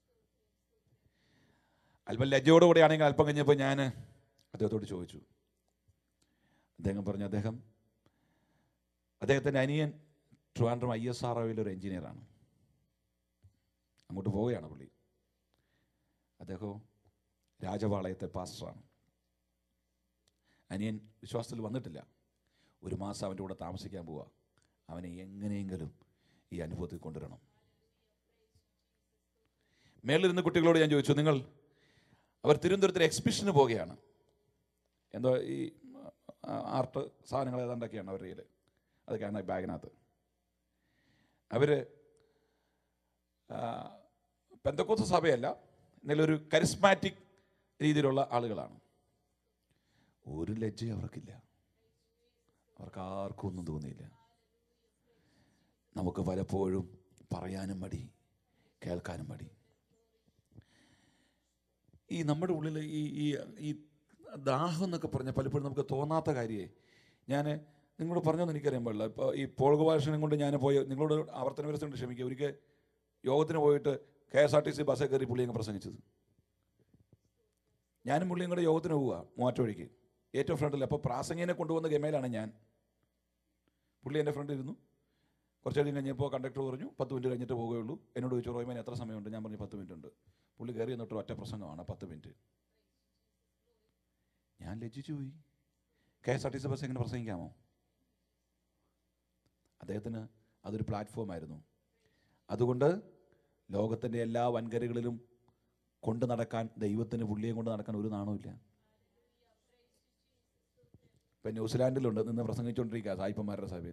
അല്പം ലജ്ജയോടുകൂടി ആണെങ്കിൽ അല്പം കഴിഞ്ഞപ്പോൾ ഞാൻ അദ്ദേഹത്തോട് ചോദിച്ചു അദ്ദേഹം പറഞ്ഞു അദ്ദേഹം അദ്ദേഹത്തിൻ്റെ അനിയൻ ട്രിവാൻഡ്രം ഐ എസ് ആർ ഒയിലൊരു എഞ്ചിനീയറാണ് അങ്ങോട്ട് പോവുകയാണ് പുള്ളി അദ്ദേഹം രാജപാളയത്തെ പാസ്റ്ററാണ് അനിയൻ വിശ്വാസത്തിൽ വന്നിട്ടില്ല ഒരു മാസം അവൻ്റെ കൂടെ താമസിക്കാൻ പോവുക അവനെ എങ്ങനെയെങ്കിലും ഈ അനുഭവത്തിൽ കൊണ്ടുവരണം മേളിലിരുന്ന കുട്ടികളോട് ഞാൻ ചോദിച്ചു നിങ്ങൾ അവർ തിരുവനന്തപുരത്തിന് എക്സിബിഷന് പോവുകയാണ് എന്തോ ഈ ആ, ആർട്ട് സാധനങ്ങൾ ഏതാണ്ടൊക്കെയാണ് അവരുടെ കയ്യിൽ അതൊക്കെയാണ് ഈ ബാഗിനകത്ത് അവർ പെന്തക്കോത്ത് സഭയല്ല എന്നാലൊരു കരിസ്മാറ്റിക് രീതിയിലുള്ള ആളുകളാണ് ഒരു ലജ്ജയും അവർക്കില്ല അവർക്ക് ആർക്കും ഒന്നും തോന്നിയില്ല നമുക്ക് പലപ്പോഴും പറയാനും മടി കേൾക്കാനും മടി ഈ നമ്മുടെ ഉള്ളിൽ ഈ ഈ ഈ ദാഹം എന്നൊക്കെ പറഞ്ഞാൽ പലപ്പോഴും നമുക്ക് തോന്നാത്ത കാര്യമേ ഞാൻ നിങ്ങളോട് പറഞ്ഞൊന്നും എനിക്കറിയാൻ പാടില്ല ഇപ്പോൾ ഈ പോൾക ഭാഷണം കൊണ്ട് ഞാൻ പോയി നിങ്ങളോട് ആവർത്തന വിരസനം ക്ഷമിക്കുക ഒരിക്കൽ യോഗത്തിന് പോയിട്ട് K S R T C ബസ്സിൽ കയറി പുള്ളി അങ്ങ് പ്രസംഗിച്ചത് ഞാനും പുള്ളിയും കൂടെ യോഗത്തിന് പോവുക മൂവാറ്റ വഴിക്ക് ഏറ്റവും ഫ്രണ്ടിൽ അപ്പോൾ പ്രാസംഗിനെ കൊണ്ടുവന്ന ഗമയിലാണ് ഞാൻ പുള്ളി എൻ്റെ ഫ്രണ്ടിൽ ഇരുന്നു കുറച്ച് കഴിഞ്ഞ് കഴിഞ്ഞപ്പോൾ കണ്ടക്ടർ പറഞ്ഞു പത്ത് മിനിറ്റ് കഴിഞ്ഞിട്ട് പോവുകയുള്ളൂ എന്നോട് ചോദിച്ചു റോയ്മാൻ എത്ര സമയമുണ്ട് ഞാൻ പറഞ്ഞു പത്ത് മിനിറ്റ് ഉണ്ട് പുള്ളി കയറി എന്നിട്ട് ഒറ്റ പ്രസംഗമാണ് പത്ത് മിനിറ്റ് ഞാൻ ലജ്ജിച്ചു പോയി K S R T C bus എങ്ങനെ പ്രസംഗിക്കാമോ അദ്ദേഹത്തിന് അതൊരു പ്ലാറ്റ്ഫോമായിരുന്നു അതുകൊണ്ട് ലോകത്തിൻ്റെ എല്ലാ വൻകരകളിലും കൊണ്ട് നടക്കാൻ ദൈവത്തിന് പുള്ളിയെ കൊണ്ട് നടക്കാൻ ഒരു നാണവുമില്ല ഇപ്പം ന്യൂസിലാൻഡിലുണ്ട് നിന്ന് പ്രസംഗിച്ചുകൊണ്ടിരിക്കുക സായിപ്പന്മാരുടെ സഭയിൽ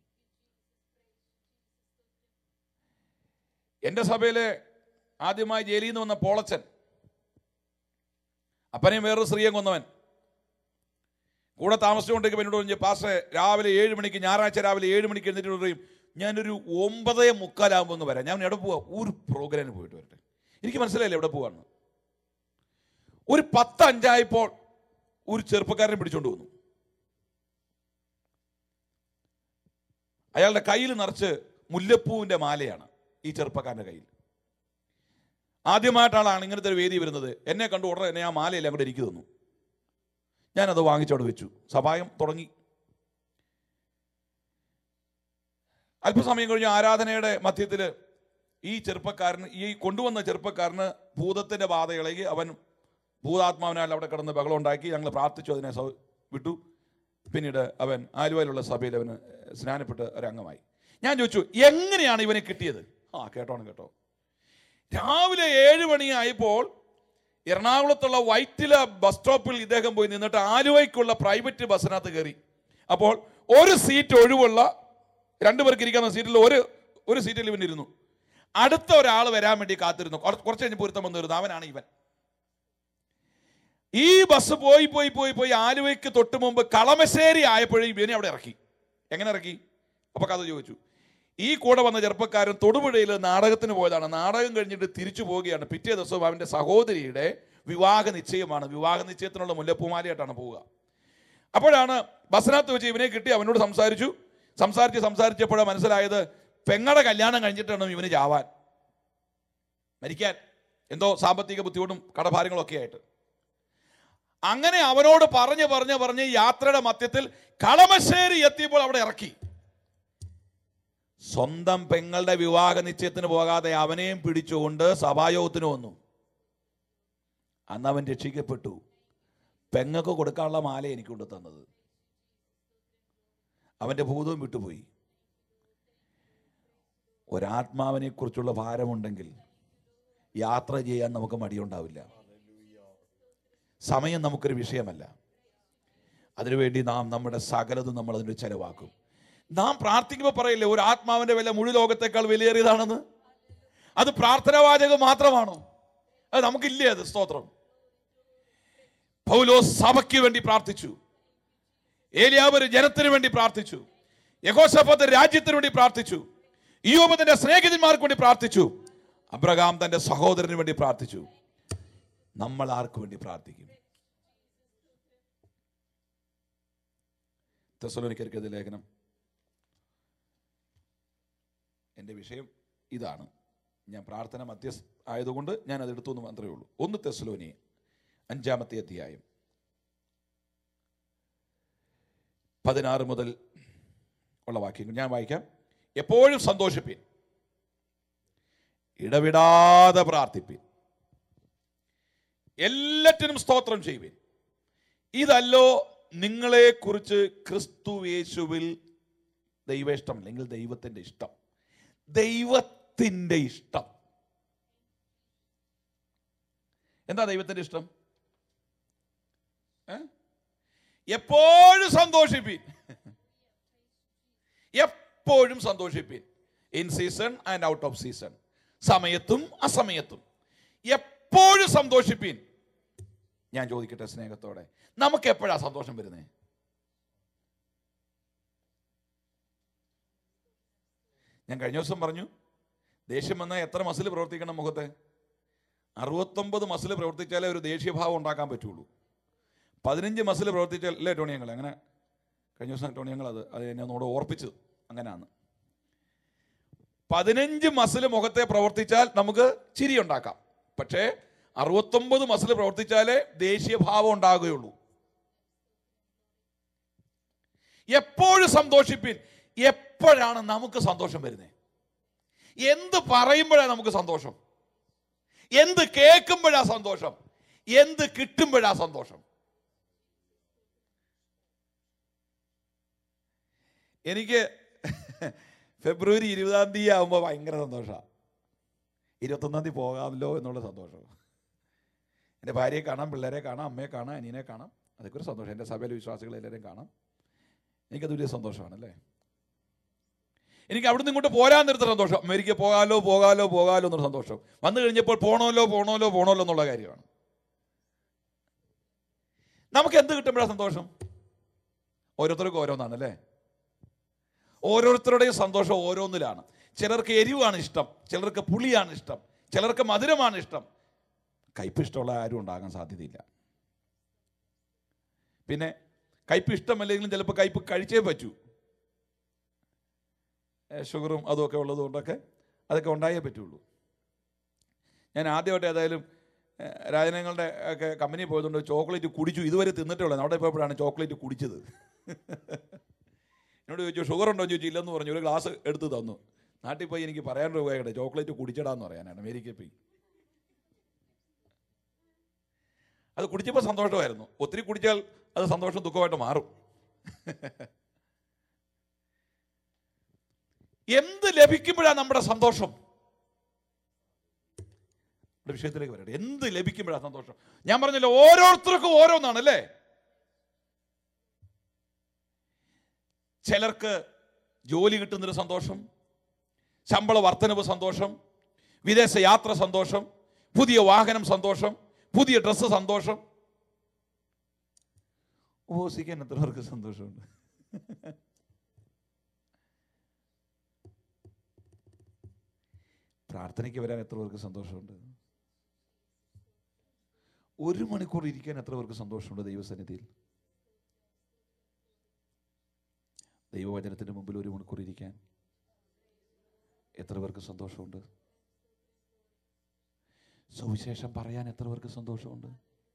എൻ്റെ സഭയിൽ ആദ്യമായി ജയിലിൽ നിന്ന് വന്ന പോളച്ചൻ അപ്പനെയും വേറൊരു സ്ത്രീയെ കൊന്നവൻ കൂടെ താമസിച്ചുകൊണ്ടിരിക്കുമ്പോൾ എന്നോട് പറഞ്ഞു പാസ്റ്റേ രാവിലെ ഏഴ് മണിക്ക് ഞായറാഴ്ച രാവിലെ ഏഴ് മണിക്ക് എഴുന്നേറ്റ് പറയും ഞാനൊരു ഒമ്പതേ മുക്കാലാകുമ്പോൾ ഒന്ന് വരാം ഞാൻ എവിടെ പോവാ ഒരു പ്രോഗ്രാമിന് പോയിട്ട് വരട്ടെ എനിക്ക് മനസ്സിലായില്ല എവിടെ പോവാന്ന് ഒരു പത്ത് അഞ്ചായപ്പോൾ ഒരു ചെറുപ്പക്കാരനെ പിടിച്ചോണ്ട് വന്നു അയാളുടെ കയ്യിൽ നിറച്ച് മുല്ലപ്പൂവിന്റെ മാലയാണ് ഈ ചെറുപ്പക്കാരന്റെ കയ്യിൽ ആദ്യമായിട്ടാണ് ഇങ്ങനത്തെ ഒരു വേദി വരുന്നത് എന്നെ കണ്ടു ഉടനെ എന്നെ ആ മാലയെല്ലാം കൂടെ എനിക്ക് തന്നു ഞാനത് വാങ്ങിച്ചവിടെ വെച്ചു സഭായം തുടങ്ങി അല്പസമയം കഴിഞ്ഞ് ആരാധനയുടെ മധ്യത്തിൽ ഈ ചെറുപ്പക്കാരന് ഈ കൊണ്ടുവന്ന ചെറുപ്പക്കാരന് ഭൂതത്തിന്റെ ബാധ ഇളകി അവൻ ഭൂതാത്മാവിനാൽ അവിടെ കിടന്ന് ബഹളം ഉണ്ടാക്കി ഞങ്ങൾ പ്രാർത്ഥിച്ചു അതിനെ സൗ- വിട്ടു പിന്നീട് അവൻ ആലുവയിലുള്ള സഭയിൽ അവന് സ്നാനപ്പെട്ട് ഒരു അംഗമായി ഞാൻ ചോദിച്ചു എങ്ങനെയാണ് ഇവനെ കിട്ടിയത് ആ കേട്ടോണം കേട്ടോ രാവിലെ ഏഴ് മണിയായപ്പോൾ എറണാകുളത്തുള്ള വൈറ്റില ബസ് സ്റ്റോപ്പിൽ ഇദ്ദേഹം പോയി നിന്നിട്ട് ആലുവയ്ക്കുള്ള പ്രൈവറ്റ് ബസ്സിനകത്ത് കയറി അപ്പോൾ ഒരു സീറ്റ് ഒഴിവുള്ള രണ്ടുപേർക്ക് ഇരിക്കുന്ന സീറ്റിൽ ഒരു ഒരു സീറ്റിൽ ഇവൻ ഇരുന്നു അടുത്ത ഒരാൾ വരാൻ വേണ്ടി കാത്തിരുന്നു കുറ- കുറച്ച് കഴിഞ്ഞ് പൊരുത്തം വന്നു വരുന്നു അവനാണ് ഇവൻ ഈ ബസ് പോയി പോയി പോയി പോയി ആലുവയ്ക്ക് തൊട്ട് മുമ്പ് കളമശ്ശേരി ആയപ്പോഴേ ഇവനെ അവിടെ ഇറക്കി എങ്ങനെ ഇറക്കി അപ്പൊ കഥ ചോദിച്ചു ഈ കൂടെ വന്ന ചെറുപ്പക്കാരൻ തൊടുപുഴയിൽ നാടകത്തിന് പോയതാണ് നാടകം കഴിഞ്ഞിട്ട് തിരിച്ചു പോവുകയാണ് പിറ്റേ ദിവസം അവന്റെ സഹോദരിയുടെ വിവാഹ നിശ്ചയമാണ് വിവാഹ നിശ്ചയത്തിനുള്ള മുല്ലപ്പൂമാലയായിട്ടാണ് പോവുക അപ്പോഴാണ് ബസ്സിനകത്ത് വെച്ച് ഇവനെ കിട്ടി അവനോട് സംസാരിച്ചു സംസാരിച്ച് സംസാരിച്ചപ്പോഴാണ് മനസ്സിലായത് പെങ്ങടെ കല്യാണം കഴിഞ്ഞിട്ടാണ് ഇവന് ചാവാൻ മരിക്കാൻ എന്തോ സാമ്പത്തിക ബുദ്ധിമുട്ടും കടഭാരങ്ങളും ഒക്കെ ആയിട്ട് അങ്ങനെ അവനോട് പറഞ്ഞ് പറഞ്ഞ് പറഞ്ഞ് യാത്രയുടെ മധ്യത്തിൽ കളമശ്ശേരി എത്തിയപ്പോൾ അവിടെ ഇറക്കി സ്വന്തം പെങ്ങളുടെ വിവാഹ നിശ്ചയത്തിന് പോകാതെ അവനെയും പിടിച്ചുകൊണ്ട് സഭായോഗത്തിന് വന്നു അന്ന് അവൻ രക്ഷിക്കപ്പെട്ടു പെങ്ങക്ക് കൊടുക്കാനുള്ള മാല എനിക്ക് കൊണ്ട് തന്നത് അവന്റെ ഭൂതവും വിട്ടുപോയി ഒരാത്മാവിനെ കുറിച്ചുള്ള ഭാരമുണ്ടെങ്കിൽ യാത്ര ചെയ്യാൻ നമുക്ക് മടിയുണ്ടാവില്ല സമയം നമുക്കൊരു വിഷയമല്ല അതിനുവേണ്ടി നാം നമ്മുടെ സകലതും നമ്മൾ അതിന് ചെലവാക്കും നാം പ്രാർത്ഥിക്കുമ്പോൾ പറയില്ലേ ഒരു ആത്മാവിന്റെ വില മുഴു ലോകത്തെക്കാൾ വിലയേറിയതാണെന്ന് അത് പ്രാർത്ഥനാവാചകം മാത്രമാണോ അത് നമുക്കില്ലേ അത് സ്തോത്രം പൗലോ സഭയ്ക്ക് വേണ്ടി പ്രാർത്ഥിച്ചു ഏലിയാവര് ജനത്തിന് വേണ്ടി പ്രാർത്ഥിച്ചു യഹോസഫത്ത് രാജ്യത്തിന് വേണ്ടി പ്രാർത്ഥിച്ചു ഇയോബ് തന്റെ സ്നേഹിതന്മാർക്ക് വേണ്ടി പ്രാർത്ഥിച്ചു അബ്രഹാം തന്റെ സഹോദരന് വേണ്ടി പ്രാർത്ഥിച്ചു നമ്മൾ ആർക്ക് വേണ്ടി പ്രാർത്ഥിക്കും തെസലോനിക്കർക്കെതിരെ ലേഖനം എൻ്റെ വിഷയം ഇതാണ് ഞാൻ പ്രാർത്ഥന മധ്യസ് ആയതുകൊണ്ട് ഞാൻ അത് എടുത്തു എന്ന് മാത്രമേ ഉള്ളൂ ഒന്ന് തെസ്ലോനി അഞ്ചാമത്തെ അധ്യായം പതിനാറ് മുതൽ ഉള്ള വാക്യങ്ങൾ ഞാൻ വായിക്കാം എപ്പോഴും സന്തോഷിപ്പീൻ ഇടവിടാതെ പ്രാർത്ഥിപ്പീൻ എല്ലാറ്റിനും സ്തോത്രം ചെയ്യുവിൻ ഇതല്ലോ നിങ്ങളെ കുറിച്ച് ക്രിസ്തു യേശുവിൽ ദൈവേഷ്ടം അല്ലെങ്കിൽ ദൈവത്തിന്റെ ഇഷ്ടം ദൈവത്തിന്റെ ഇഷ്ടം എന്താ ദൈവത്തിന്റെ ഇഷ്ടം ഏ? എപ്പോഴും സന്തോഷിപ്പീൻ എപ്പോഴും സന്തോഷിപ്പീൻ in season and out of season സമയത്തും അസമയത്തും എപ്പോഴും സന്തോഷിപ്പീൻ ഞാൻ ചോദിക്കട്ടെ സ്നേഹത്തോടെ നമുക്ക് എപ്പോഴാ സന്തോഷം വരുന്നത് ഞാൻ കഴിഞ്ഞ ദിവസം പറഞ്ഞു ദേഷ്യം വന്നാൽ എത്ര മസിൽ പ്രവർത്തിക്കണം മുഖത്ത് അറുപത്തൊമ്പത് മസിൽ പ്രവർത്തിച്ചാലേ ഒരു ദേഷ്യഭാവം ഉണ്ടാക്കാൻ പറ്റുള്ളൂ പതിനഞ്ച് മസിൽ പ്രവർത്തിച്ചാൽ അല്ലേ ടോണിയങ്ങൾ അങ്ങനെ കഴിഞ്ഞ ദിവസം ടോണിയങ്ങൾ അത് അത് എന്നെ ഒന്നുകൂടെ ഓർപ്പിച്ചത് അങ്ങനെയാണ് പതിനഞ്ച് മസിൽ മുഖത്തെ പ്രവർത്തിച്ചാൽ നമുക്ക് ചിരി ഉണ്ടാക്കാം പക്ഷേ അറുപത്തൊമ്പത് മസിൽ പ്രവർത്തിച്ചാലേ ദേഷ്യഭാവം ഉണ്ടാകുകയുള്ളൂ എപ്പോഴും സന്തോഷിപ്പിൻ എപ്പോഴാണ് നമുക്ക് സന്തോഷം വരുന്നത് എന്ത് പറയുമ്പോഴാണ് നമുക്ക് സന്തോഷം എന്ത് കേൾക്കുമ്പോഴാ സന്തോഷം എന്ത് കിട്ടുമ്പോഴാ സന്തോഷം എനിക്ക് ഫെബ്രുവരി ഇരുപതാം തീയതി ആകുമ്പോൾ ഭയങ്കര സന്തോഷമാണ് ഇരുപത്തൊന്നാം തീയതി പോകാമല്ലോ എന്നുള്ള സന്തോഷം എൻ്റെ ഭാര്യയെ കാണാം പിള്ളേരെ കാണാം അമ്മയെ കാണാം അനിയനെ കാണാം അതൊക്കെ ഒരു സന്തോഷം എൻ്റെ സഭയിലെ വിശ്വാസികളെ എല്ലാവരെയും കാണാം എനിക്കത് വലിയ സന്തോഷമാണ് അല്ലേ എനിക്ക് അവിടുന്ന് ഇങ്ങോട്ട് പോരാൻ നിർത്ത സന്തോഷം അമേരിക്ക പോകാലോ പോകാലോ പോകാലോ എന്നുള്ള സന്തോഷം വന്നു കഴിഞ്ഞപ്പോൾ പോണമല്ലോ പോണമല്ലോ പോണമല്ലോ എന്നുള്ള കാര്യമാണ് നമുക്ക് എന്ത് കിട്ടുമ്പോഴാണ് സന്തോഷം ഓരോരുത്തർക്കും ഓരോന്നാണ് അല്ലേ ഓരോരുത്തരുടെയും സന്തോഷം ഓരോന്നിലാണ് ചിലർക്ക് എരിവാണ് ഇഷ്ടം ചിലർക്ക് പുളിയാണ് ഇഷ്ടം ചിലർക്ക് മധുരമാണ് ഇഷ്ടം കയ്പ് ഇഷ്ടമുള്ള ആരും ഉണ്ടാകാൻ സാധ്യതയില്ല പിന്നെ കയ്പ് ഇഷ്ടമല്ലെങ്കിലും ചിലപ്പോൾ കയ്പ് കഴിച്ചേ പറ്റൂ ഏ, ഷുഗറും അതുമൊക്കെ ഉള്ളത് കൊണ്ടൊക്കെ അതൊക്കെ ഉണ്ടായേ പറ്റുള്ളൂ ഞാൻ ആദ്യമായിട്ട് ഏതായാലും ഏ, രാജനങ്ങളുടെ ഒക്കെ കമ്പനി പോയതുകൊണ്ട് ചോക്ലേറ്റ് കുടിച്ചു ഇതുവരെ തിന്നിട്ടേ ഉള്ളൂ അവിടെ പോയപ്പോഴാണ് ചോക്ലേറ്റ് കുടിച്ചത് എന്നോട് ചോദിച്ചു ഷുഗർ ഉണ്ടോ എന്ന് ചോദിച്ചു ഇല്ലെന്ന് പറഞ്ഞു ഒരു ഗ്ലാസ് എടുത്ത് തന്നു നാട്ടിൽ പോയി എനിക്ക് പറയാൻ രൂപയുടെ ചോക്ലേറ്റ് കുടിച്ചിടാന്ന് പറയാനാണ് അമേരിക്കയിൽ പോയി അത് കുടിച്ചപ്പോൾ സന്തോഷമായിരുന്നു ഒത്തിരി കുടിച്ചാൽ അത് സന്തോഷം ദുഃഖമായിട്ട് മാറും എന്ത് ലഭിക്കുമ്പോഴാണ് നമ്മുടെ സന്തോഷം നമ്മുടെ വിഷയത്തിലേക്ക് വരട്ടെ എന്ത് ലഭിക്കുമ്പോഴാണ് സന്തോഷം ഞാൻ പറഞ്ഞല്ലോ ഓരോരുത്തർക്കും ഓരോന്നാണ് അല്ലേ ചിലർക്ക് ജോലി കിട്ടുന്നൊരു സന്തോഷം ശമ്പള വർധനവ് സന്തോഷം വിദേശ യാത്ര സന്തോഷം പുതിയ വാഹനം സന്തോഷം പുതിയ ഡ്രസ്സ് സന്തോഷം ഉപവസിക്കാൻ എത്ര പേർക്ക് സന്തോഷമുണ്ട് പ്രാർത്ഥനയ്ക്ക് വരാൻ എത്ര പേർക്ക് സന്തോഷമുണ്ട് ഒരു മണിക്കൂർ ഇരിക്കാൻ എത്ര പേർക്ക് സന്തോഷമുണ്ട് ദൈവസന്നിധിയിൽ ദൈവവചനത്തിന് മുമ്പിൽ ഒരു മണിക്കൂർ ഇരിക്കാൻ എത്ര പേർക്ക് സന്തോഷമുണ്ട് സുവിശേഷം പറയാൻ എത്ര പേർക്ക് സന്തോഷമുണ്ട്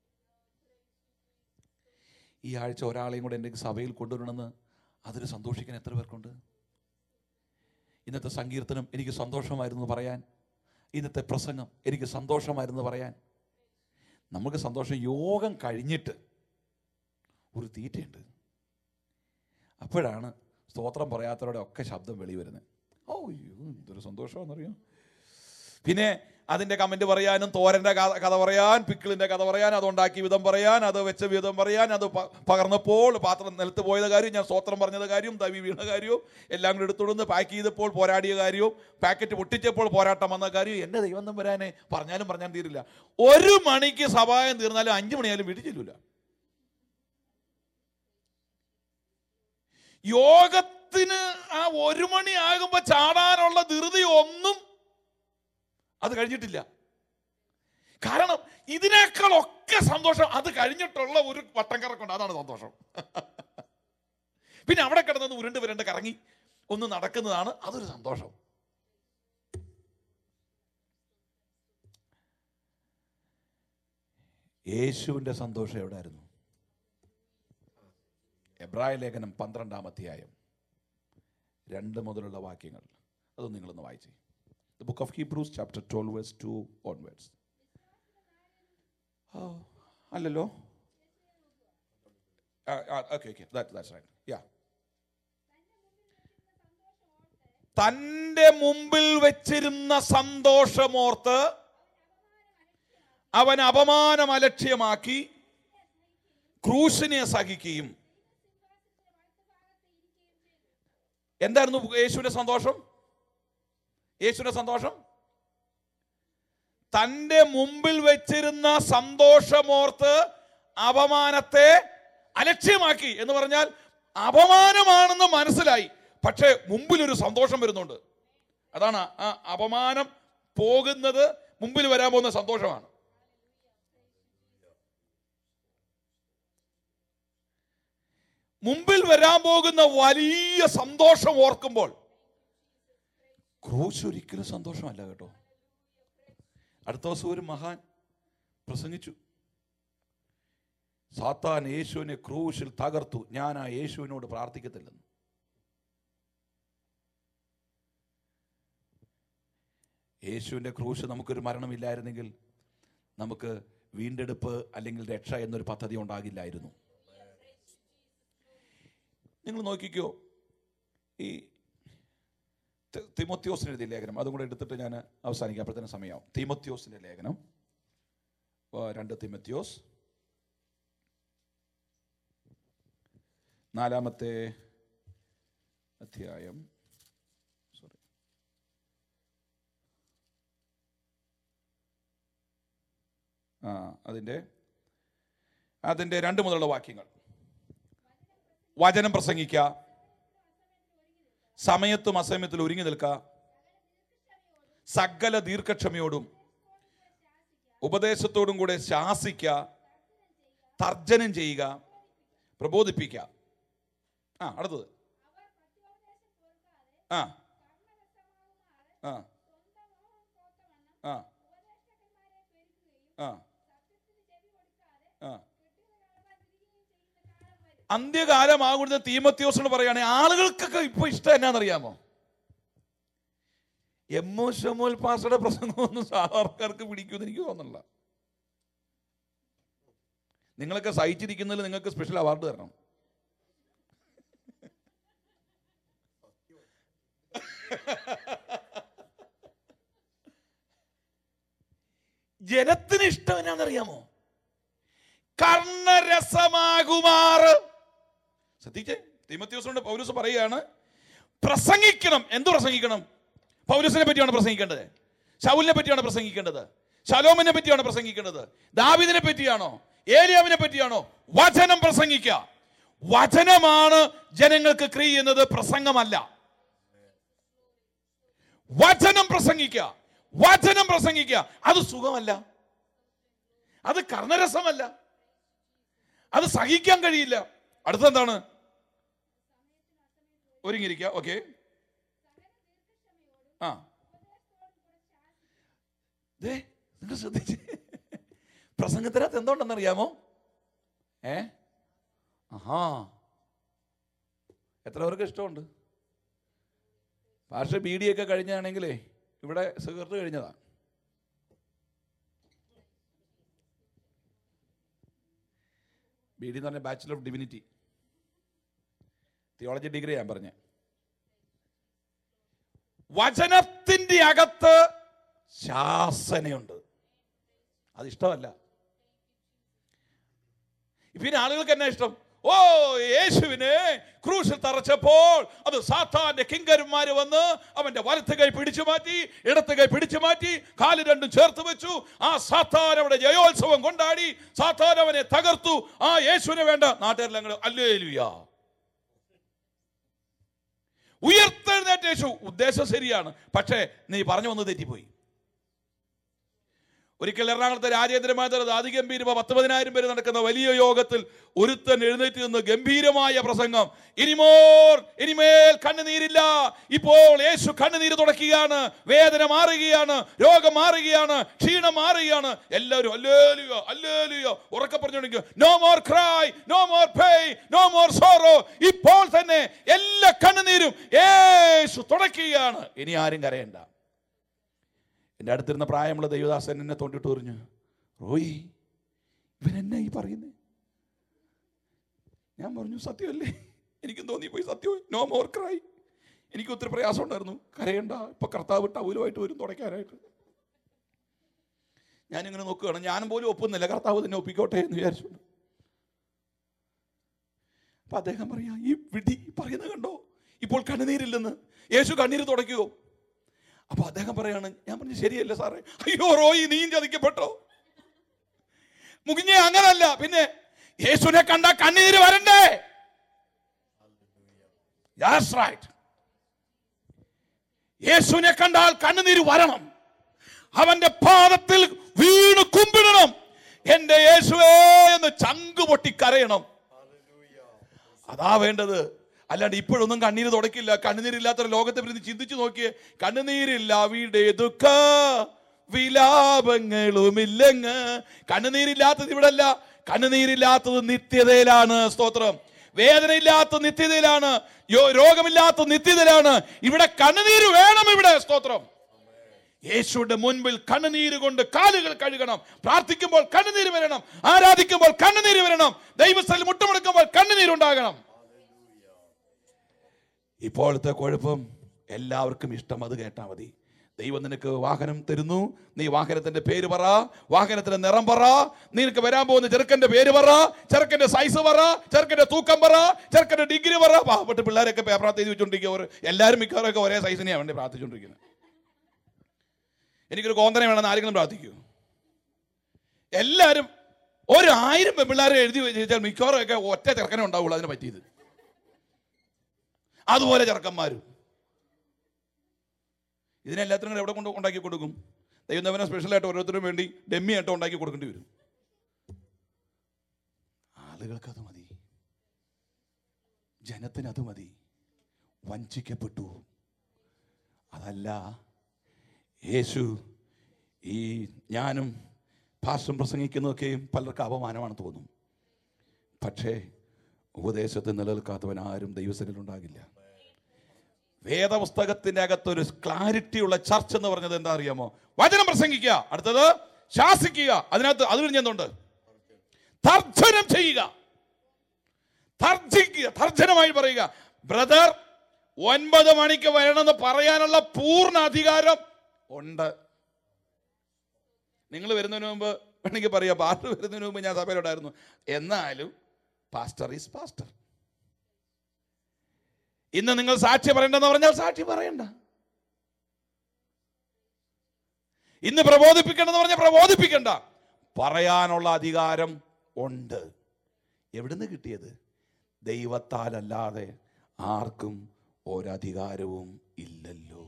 ഈ ആഴ്ച ഒരാളെയും കൂടെ എൻ്റെ സഭയിൽ കൊണ്ടുവരണമെന്ന് അതിൽ സന്തോഷിക്കാൻ എത്ര പേർക്കുണ്ട് ഇന്നത്തെ സങ്കീർത്തനം എനിക്ക് സന്തോഷമായിരുന്നു എന്ന് പറയാൻ ഇന്നത്തെ പ്രസംഗം എനിക്ക് സന്തോഷമായിരുന്നു എന്ന് പറയാൻ നമുക്ക് സന്തോഷം യോഗം കഴിഞ്ഞിട്ട് ഒരു തീറ്റയുണ്ട് അപ്പോഴാണ് സ്തോത്രം പറയാത്തവരുടെ ഒക്കെ ശബ്ദം വെളി വരുന്നത് ഓ അയ്യോ എന്തൊരു സന്തോഷമാണെന്നറിയോ പിന്നെ അതിൻ്റെ കമൻറ്റ് പറയാനും തോരൻ്റെ കഥ കഥ പറയാൻ പിക്കിളിൻ്റെ കഥ പറയാൻ അത് ഉണ്ടാക്കിയ വിധം പറയാൻ അത് വെച്ച വിധം പറയാൻ അത് പ- പകർന്നപ്പോൾ പാത്രം നിലത്ത് പോയത് കാര്യം ഞാൻ സ്തോത്രം പറഞ്ഞത് കാര്യം തവി വീണ കാര്യവും എല്ലാം കൂടി എടുത്തുകൊടുന്ന് പാക്ക് ചെയ്തപ്പോൾ പോരാടിയ കാര്യവും പാക്കറ്റ് പൊട്ടിച്ചപ്പോൾ പോരാട്ടം വന്ന കാര്യവും എൻ്റെ ദൈവം തമ്പുരാനെ പറഞ്ഞാലും പറഞ്ഞാൽ തീരില്ല ഒരു മണിക്ക് സഭായം തീർന്നാലും അഞ്ച് മണിയായാലും വീട്ടിൽ ചെല്ലൂല യോഗത്തിന് ആ ഒരു മണി ആകുമ്പോ ചാടാനുള്ള ധൃതി ഒന്നും അത് കഴിഞ്ഞിട്ടില്ല കാരണം ഇതിനേക്കാളൊക്കെ സന്തോഷം അത് കഴിഞ്ഞിട്ടുള്ള ഒരു വട്ടം കറക്കുണ്ട് അതാണ് സന്തോഷം പിന്നെ അവിടെ കിടന്നത് ഉരുണ്ട് വിരണ്ട് കറങ്ങി ഒന്ന് നടക്കുന്നതാണ് അതൊരു സന്തോഷം യേശുവിൻ്റെ സന്തോഷം എവിടെയായിരുന്നു എബ്രായ ലേഖനം പന്ത്രണ്ടാം അധ്യായം രണ്ട് മുതലുള്ള വാക്യങ്ങൾ അത് നിങ്ങളൊന്ന് വായിച്ചേ the book of Hebrews chapter twelve verse two onwards അല്ലല്ലോ okay okay that's right yeah തൻ്റെ മുമ്പിൽ വെച്ചിരുന്ന സന്തോഷമോർത്ത് അവൻ അപമാനം അലക്ഷ്യമാക്കി ക്രൂശിനെ സഹിക്കുകയും എന്തായിരുന്നു യേശുവിന്റെ സന്തോഷം യേശുവിന്റെ സന്തോഷം തൻ്റെ മുമ്പിൽ വെച്ചിരുന്ന സന്തോഷമോർത്ത് അപമാനത്തെ അലക്ഷ്യമാക്കി എന്ന് പറഞ്ഞാൽ അപമാനമാണെന്ന് മനസ്സിലായി പക്ഷേ മുമ്പിൽ ഒരു സന്തോഷം വരുന്നുണ്ട് അതാണ് ആ അപമാനം പോകുന്നത് മുമ്പിൽ വരാൻ പോകുന്ന സന്തോഷമാണ് മുമ്പിൽ വരാൻ പോകുന്ന വലിയ സന്തോഷം ഓർക്കുമ്പോൾ ക്രൂശ് ഒരിക്കലും സന്തോഷമല്ല കേട്ടോ അടുത്ത ദിവസം ഒരു മഹാൻ പ്രസംഗിച്ചു സാത്താൻ യേശുവിനെ ക്രൂശിൽ തകർത്തു ഞാൻ ആ യേശുവിനോട് പ്രാർത്ഥിക്കത്തില്ലെന്ന് യേശുവിൻ്റെ ക്രൂശ് നമുക്കൊരു മരണമില്ലായിരുന്നെങ്കിൽ നമുക്ക് വീണ്ടെടുപ്പ് അല്ലെങ്കിൽ രക്ഷ എന്നൊരു പദ്ധതി ഉണ്ടാകില്ലായിരുന്നു നിങ്ങൾ നോക്കിക്കോ ഈ തി- തിമോത്യോസിന് എഴുതിയ ലേഖനം അതും കൂടെ എടുത്തിട്ട് ഞാൻ അവസാനിക്കാം അപ്പോഴത്തേനും സമയമാവും തിമോത്യോസിന്റെ ലേഖനം ആ, രണ്ട് തിമത്യോസ് നാലാമത്തെ അധ്യായം സോറി ആ അതിൻ്റെ അതിൻ്റെ രണ്ട് മുതലുള്ള വാക്യങ്ങൾ വചനം പ്രസംഗിക്കുക സമയത്തും അസമയത്തിലും ഒരുങ്ങി നിൽക്കുക സകല ദീർഘക്ഷമയോടും ഉപദേശത്തോടും കൂടെ ശാസിക്കുക തർജനം ചെയ്യുക പ്രബോധിപ്പിക്കുക ആ അടുത്തത് ആ ആ ആ ആ ആ അന്ത്യകാലമാകുന്ന തീമത്യോസിനോട് പറയുകയാണെങ്കിൽ ആളുകൾക്കൊക്കെ ഇപ്പൊ ഇഷ്ടം എന്നാണെന്നറിയാമോ എമ്മോ ഷമോൽ പാസയുടെ പ്രസംഗമൊന്നും സാധാരണക്കാർക്ക് പിടിക്കുമെന്ന് എനിക്ക് തോന്നുന്നില്ല നിങ്ങളൊക്കെ സഹിച്ചിരിക്കുന്നതിൽ നിങ്ങൾക്ക് സ്പെഷ്യൽ അവാർഡ് തരണം ജനത്തിന് ഇഷ്ടം എന്നാണെന്നറിയാമോ കർണരസമാകുമാറ് ശ്രദ്ധിച്ചേ തീമത്യോസുകൊണ്ട് പൗരസ് പറയുകയാണ് പ്രസംഗിക്കണം എന്ത് പ്രസംഗിക്കണം പൗരസിനെ പറ്റിയാണ് പ്രസംഗിക്കേണ്ടത് ശൗലിനെ പറ്റിയാണ് പ്രസംഗിക്കേണ്ടത് ശലോമിനെ പറ്റിയാണ് പ്രസംഗിക്കേണ്ടത് ദാവിദിനെ പറ്റിയാണോ ഏലിയാവിനെ പറ്റിയാണോ വചനം പ്രസംഗിക്കുക വചനമാണ് ജനങ്ങൾക്ക് ക്രിയ ചെയ്യുന്നത് പ്രസംഗമല്ല വചനം പ്രസംഗിക്കുക വചനം പ്രസംഗിക്കുക അത് സുഖമല്ല അത് കർണരസമല്ല അത് സഹിക്കാൻ കഴിയില്ല അടുത്തെന്താണ് ഒരുങ്ങിയിരിക്കുക ഓക്കെ ആ ദേ നിങ്ങൾ ശ്രദ്ധിച്ച് പ്രസംഗത്തിനകത്ത് എന്തുണ്ടെന്നറിയാമോ ഏ ആഹാ എത്ര പേർക്ക് ഇഷ്ടമുണ്ട് ഭാഷ ബി ഡി ഒക്കെ കഴിഞ്ഞാണെങ്കിലേ ഇവിടെ സിഗരറ്റ് കഴിഞ്ഞതാ ബി ഡി എന്ന് പറഞ്ഞ bachelor of divinity theology degree ഞാൻ പറഞ്ഞ വചനത്തിന്റെ അകത്ത് ശാസനയുണ്ട് അത് ഇഷ്ടമല്ല പിന്നെ ആളുകൾക്ക് എന്നാ ഇഷ്ടം ഓ യേശുവിനെ ക്രൂശിൽ തറച്ചപ്പോൾ അത് സാത്താന്റെ കിങ്കരന്മാര് വന്ന് അവന്റെ വലത്ത് കൈ പിടിച്ചു മാറ്റി ഇടത്ത് കൈ പിടിച്ചു മാറ്റി കാല് രണ്ടും ചേർത്ത് വെച്ചു ആ സാത്താൻ അവിടെ ജയോത്സവം കൊണ്ടാടി സാത്താൻ അവനെ തകർത്തു ആ യേശുവിനെ വേണ്ട നാട്ടുകാരെല്ലാം കൂടെ അല്ലേലുയാ ഉയർത്തെഴുന്നേറ്റ യേശു ഉദ്ദേശം ശരിയാണ് പക്ഷേ നീ പറഞ്ഞു വന്ന് തെറ്റിപ്പോയി ഒരിക്കൽ എറണാകുളത്തെ രാജേന്ദ്രമാതൃ അതിഗംഭീരമ പത്ത് പതിനായിരം പേര് നടക്കുന്ന വലിയ യോഗത്തിൽ ഒരുത്തൻ എഴുന്നേറ്റ് നിന്ന് ഗംഭീരമായ പ്രസംഗം ഇനിമോർ ഇനിമേൽ കണ്ണുനീരില്ല ഇപ്പോൾ യേശു കണ്ണുനീര് തുടക്കുകയാണ് വേദന മാറുകയാണ് രോഗം മാറുകയാണ് ക്ഷീണം മാറുകയാണ് എല്ലാവരും അല്ലേലുയോ അല്ലേലുയോ ഉറക്കെ പറഞ്ഞോണ്ടെങ്കിൽ no more cry no more pain no more sorrow ഇപ്പോൾ തന്നെ എല്ലാ കണ്ണുനീരും യേശു തുടക്കുകയാണ് ഇനി ആരും കരയണ്ട എൻ്റെ അടുത്തിരുന്ന പ്രായമുള്ള ദൈവദാസൻ എന്നെ തോണ്ടിട്ട് പറഞ്ഞു റോയി ഇവൻ എന്നാ ഈ പറയുന്നത് ഞാൻ പറഞ്ഞു സത്യമല്ലേ എനിക്കും തോന്നിപ്പോയി സത്യം നോ മോർ ക്രൈ എനിക്ക് ഒത്തിരി പ്രയാസം ഉണ്ടായിരുന്നു കരയണ്ട ഇപ്പൊ കർത്താവ് ടൗലുമായിട്ട് വരും തുടയ്ക്കാനായിട്ട് ഞാനിങ്ങനെ നോക്കുകയാണ് ഞാനും പോലും ഒപ്പുന്നില്ല കർത്താവ് തന്നെ ഒപ്പിക്കോട്ടെ എന്ന് വിചാരിച്ചു അപ്പൊ അദ്ദേഹം പറയാ ഈ വിധി പറയുന്നത് കണ്ടോ ഇപ്പോൾ കണ്ണുനീരില്ലെന്ന് യേശു കണ്ണീര് തുടയ്ക്കുവോ അപ്പൊ അദ്ദേഹം പറയാണ് ഞാൻ പറഞ്ഞു ശരിയല്ല സാറേ അയ്യോ റോയി നീയും ചതിക്കപ്പെട്ടോ മുകിഞ്ഞ അങ്ങനല്ല പിന്നെ യേശുവിനെ കണ്ട കണ്ണീര് വരണ്ടേ That's right. യേശുവിനെ കണ്ടാൽ കണ്ണുനീര് വരണം അവന്റെ പാദത്തിൽ വീണ് കുമ്പിടണം എന്റെ യേശുവേ എന്ന് ചങ്ക് പൊട്ടി കരയണം അതാ വേണ്ടത് അല്ലാണ്ട് ഇപ്പോഴൊന്നും കണ്ണീര് തുടക്കില്ല കണ്ണുനീരില്ലാത്ത ലോകത്തെ പറ്റി ചിന്തിച്ചു നോക്കിയേ കണ്ണുനീരില്ല അവിടെ ദുഃഖ വിലാപങ്ങളുമില്ലങ്ങ് കണ്ണുനീരില്ലാത്തത് ഇവിടെ അല്ല കണ്ണുനീരില്ലാത്തത് നിത്യതയിലാണ് സ്തോത്രം വേദനയില്ലാത്ത നിത്യതയിലാണ് യോ- രോഗമില്ലാത്ത നിത്യതയിലാണ് ഇവിടെ കണ്ണുനീര് വേണം ഇവിടെ സ്തോത്രം യേശുവിന്റെ മുൻപിൽ കണ്ണുനീര് കൊണ്ട് കാലുകൾ കഴുകണം പ്രാർത്ഥിക്കുമ്പോൾ കണ്ണുനീര് വരണം ആരാധിക്കുമ്പോൾ കണ്ണുനീര് വരണം ദൈവസ്ഥലിൽ മുട്ടുമുടക്കുമ്പോൾ കണ്ണുനീരുണ്ടാകണം ഇപ്പോഴത്തെ കുഴപ്പം എല്ലാവർക്കും ഇഷ്ടം അത് കേട്ടാൽ മതി ദൈവം നിനക്ക് വാഹനം തരുന്നു നീ വാഹനത്തിന്റെ പേര് പറ വാഹനത്തിന്റെ നിറം പറ നിനക്ക് വരാൻ പോകുന്ന ചെറുക്കന്റെ പേര് പറ ചെറുക്കന്റെ സൈസ് പറ ചെറുക്കന്റെ തൂക്കം പറ ചെറുക്കന്റെ ഡിഗ്രി പറ പാവപ്പെട്ട് പിള്ളേരൊക്കെ പ്രാർത്ഥന ചെയ്ത് വെച്ചോണ്ടിരിക്കുക ഒരു- എല്ലാവരും മിക്കവാറൊക്കെ ഒരേ സൈസിനെയാണ് വേണ്ടി പ്രാർത്ഥിച്ചുകൊണ്ടിരിക്കുന്നത് എനിക്കൊരു കോന്തനെ വേണമെന്ന് ആരെങ്കിലും പ്രാർത്ഥിക്കൂ എല്ലാവരും ഒരു ആയിരം പെൺപിള്ളേരെ എഴുതി വെച്ചാൽ മിക്കവാറും ഒക്കെ ഒറ്റ ചെറുക്കനെ ഉണ്ടാവുള്ളൂ അതിനെ പറ്റിയത് അതുപോലെ ചെറുക്കന്മാരും ഇതിനെല്ലാത്തിനും കൂടെ എവിടെ കൊണ്ട് ഉണ്ടാക്കി കൊടുക്കും ദൈവം സ്പെഷ്യലായിട്ട് ഓരോരുത്തരും വേണ്ടി ഡെമ്മി ആയിട്ട് ഉണ്ടാക്കി കൊടുക്കേണ്ടി വരും ആളുകൾക്ക് അത് മതി ജനത്തിന് അത് മതി വഞ്ചിക്കപ്പെട്ടു അതല്ല യേശു ഈ ഞാനും ഭാഷം പ്രസംഗിക്കുന്നതൊക്കെയും പലർക്കും അപമാനമാണ് തോന്നും പക്ഷേ ഉപദേശത്തിൽ നിലനിൽക്കാത്തവൻ ആരും ദൈവസനിൽ ഉണ്ടാകില്ല വേദപുസ്തകത്തിന്റെ അകത്തൊരു ക്ലാരിറ്റി ഉള്ള ചർച്ച എന്ന് പറഞ്ഞത് എന്താ അറിയാമോ വചനം പ്രസംഗിക്കുക അടുത്തത് ശാസിക്കുക അതിനകത്ത് അത് കഴിഞ്ഞ് എന്തുണ്ട് തർജനം ചെയ്യുക തർജിക്കുക തർജനമായി പറയുക ബ്രദർ ഒൻപത് മണിക്ക് വരണമെന്ന് പറയാനുള്ള പൂർണ്ണ അധികാരം ഉണ്ട് നിങ്ങൾ വരുന്നതിന് മുമ്പ് വേണമെങ്കിൽ പറയാം പാസ്റ്റർ വരുന്നതിന് മുമ്പ് ഞാൻ സഭയിലുണ്ടായിരുന്നു എന്നാലും പാസ്റ്റർ ഈസ് പാസ്റ്റർ ഇന്ന് നിങ്ങൾ സാക്ഷി പറയണ്ടെന്ന് പറഞ്ഞാൽ സാക്ഷി പറയണ്ട ഇന്ന് പ്രബോധിപ്പിക്കണമെന്ന് പറഞ്ഞാൽ പ്രബോധിപ്പിക്കണ്ട പറയാനുള്ള അധികാരം ഉണ്ട് എവിടുന്ന് കിട്ടിയത് ദൈവത്താലല്ലാതെ ആർക്കും ഒരധികാരവും ഇല്ലല്ലോ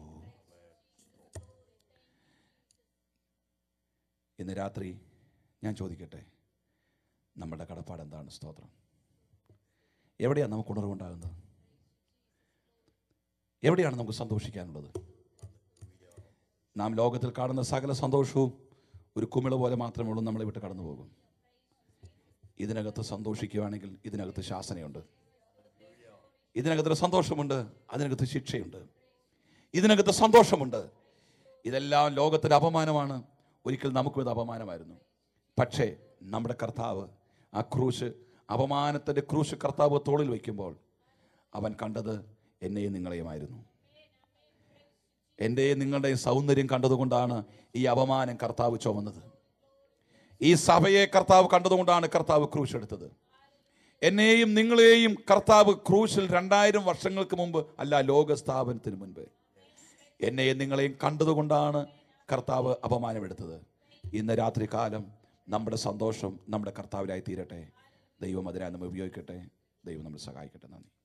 ഇന്ന് രാത്രി ഞാൻ ചോദിക്കട്ടെ നമ്മുടെ കടപ്പാട് എന്താണ് സ്തോത്രം എവിടെയാണ് നമുക്ക് ഉണർവുണ്ടാകുന്നത് എവിടെയാണ് നമുക്ക് സന്തോഷിക്കാനുള്ളത് നാം ലോകത്തിൽ കാണുന്ന സകല സന്തോഷവും ഒരു കുമിള പോലെ മാത്രമേ ഉള്ളൂ നമ്മളെ വിട്ട് കടന്നു പോകും ഇതിനകത്ത് സന്തോഷിക്കുകയാണെങ്കിൽ ഇതിനകത്ത് ശാസനയുണ്ട് ഇതിനകത്ത് സന്തോഷമുണ്ട് അതിനകത്ത് ശിക്ഷയുണ്ട് ഇതിനകത്ത് സന്തോഷമുണ്ട് ഇതെല്ലാം ലോകത്തിന് അപമാനമാണ് ഒരിക്കൽ നമുക്കും ഇത് അപമാനമായിരുന്നു പക്ഷേ നമ്മുടെ കർത്താവ് ആ ക്രൂശ് അപമാനത്തിൻ്റെ ക്രൂശ് കർത്താവ് തോളിൽ വയ്ക്കുമ്പോൾ അവൻ കണ്ടത് എന്നെയും നിങ്ങളെയുമായിരുന്നു എൻ്റെയും നിങ്ങളുടെയും സൗന്ദര്യം കണ്ടതുകൊണ്ടാണ് ഈ അപമാനം കർത്താവ് ചുമന്നത് ഈ സഭയെ കർത്താവ് കണ്ടതുകൊണ്ടാണ് കർത്താവ് ക്രൂശ് എടുത്തത് എന്നെയും നിങ്ങളെയും കർത്താവ് ക്രൂശിൽ രണ്ടായിരം വർഷങ്ങൾക്ക് മുമ്പ് അല്ല ലോക സ്ഥാപനത്തിന് മുൻപ് എന്നെയും നിങ്ങളെയും കണ്ടതുകൊണ്ടാണ് കർത്താവ് അപമാനമെടുത്തത് ഇന്ന് രാത്രി കാലം നമ്മുടെ സന്തോഷം നമ്മുടെ കർത്താവിലായി തീരട്ടെ ദൈവം അതിനായി നമ്മൾ ഉപയോഗിക്കട്ടെ ദൈവം നമ്മൾ സഹായിക്കട്ടെ നന്ദി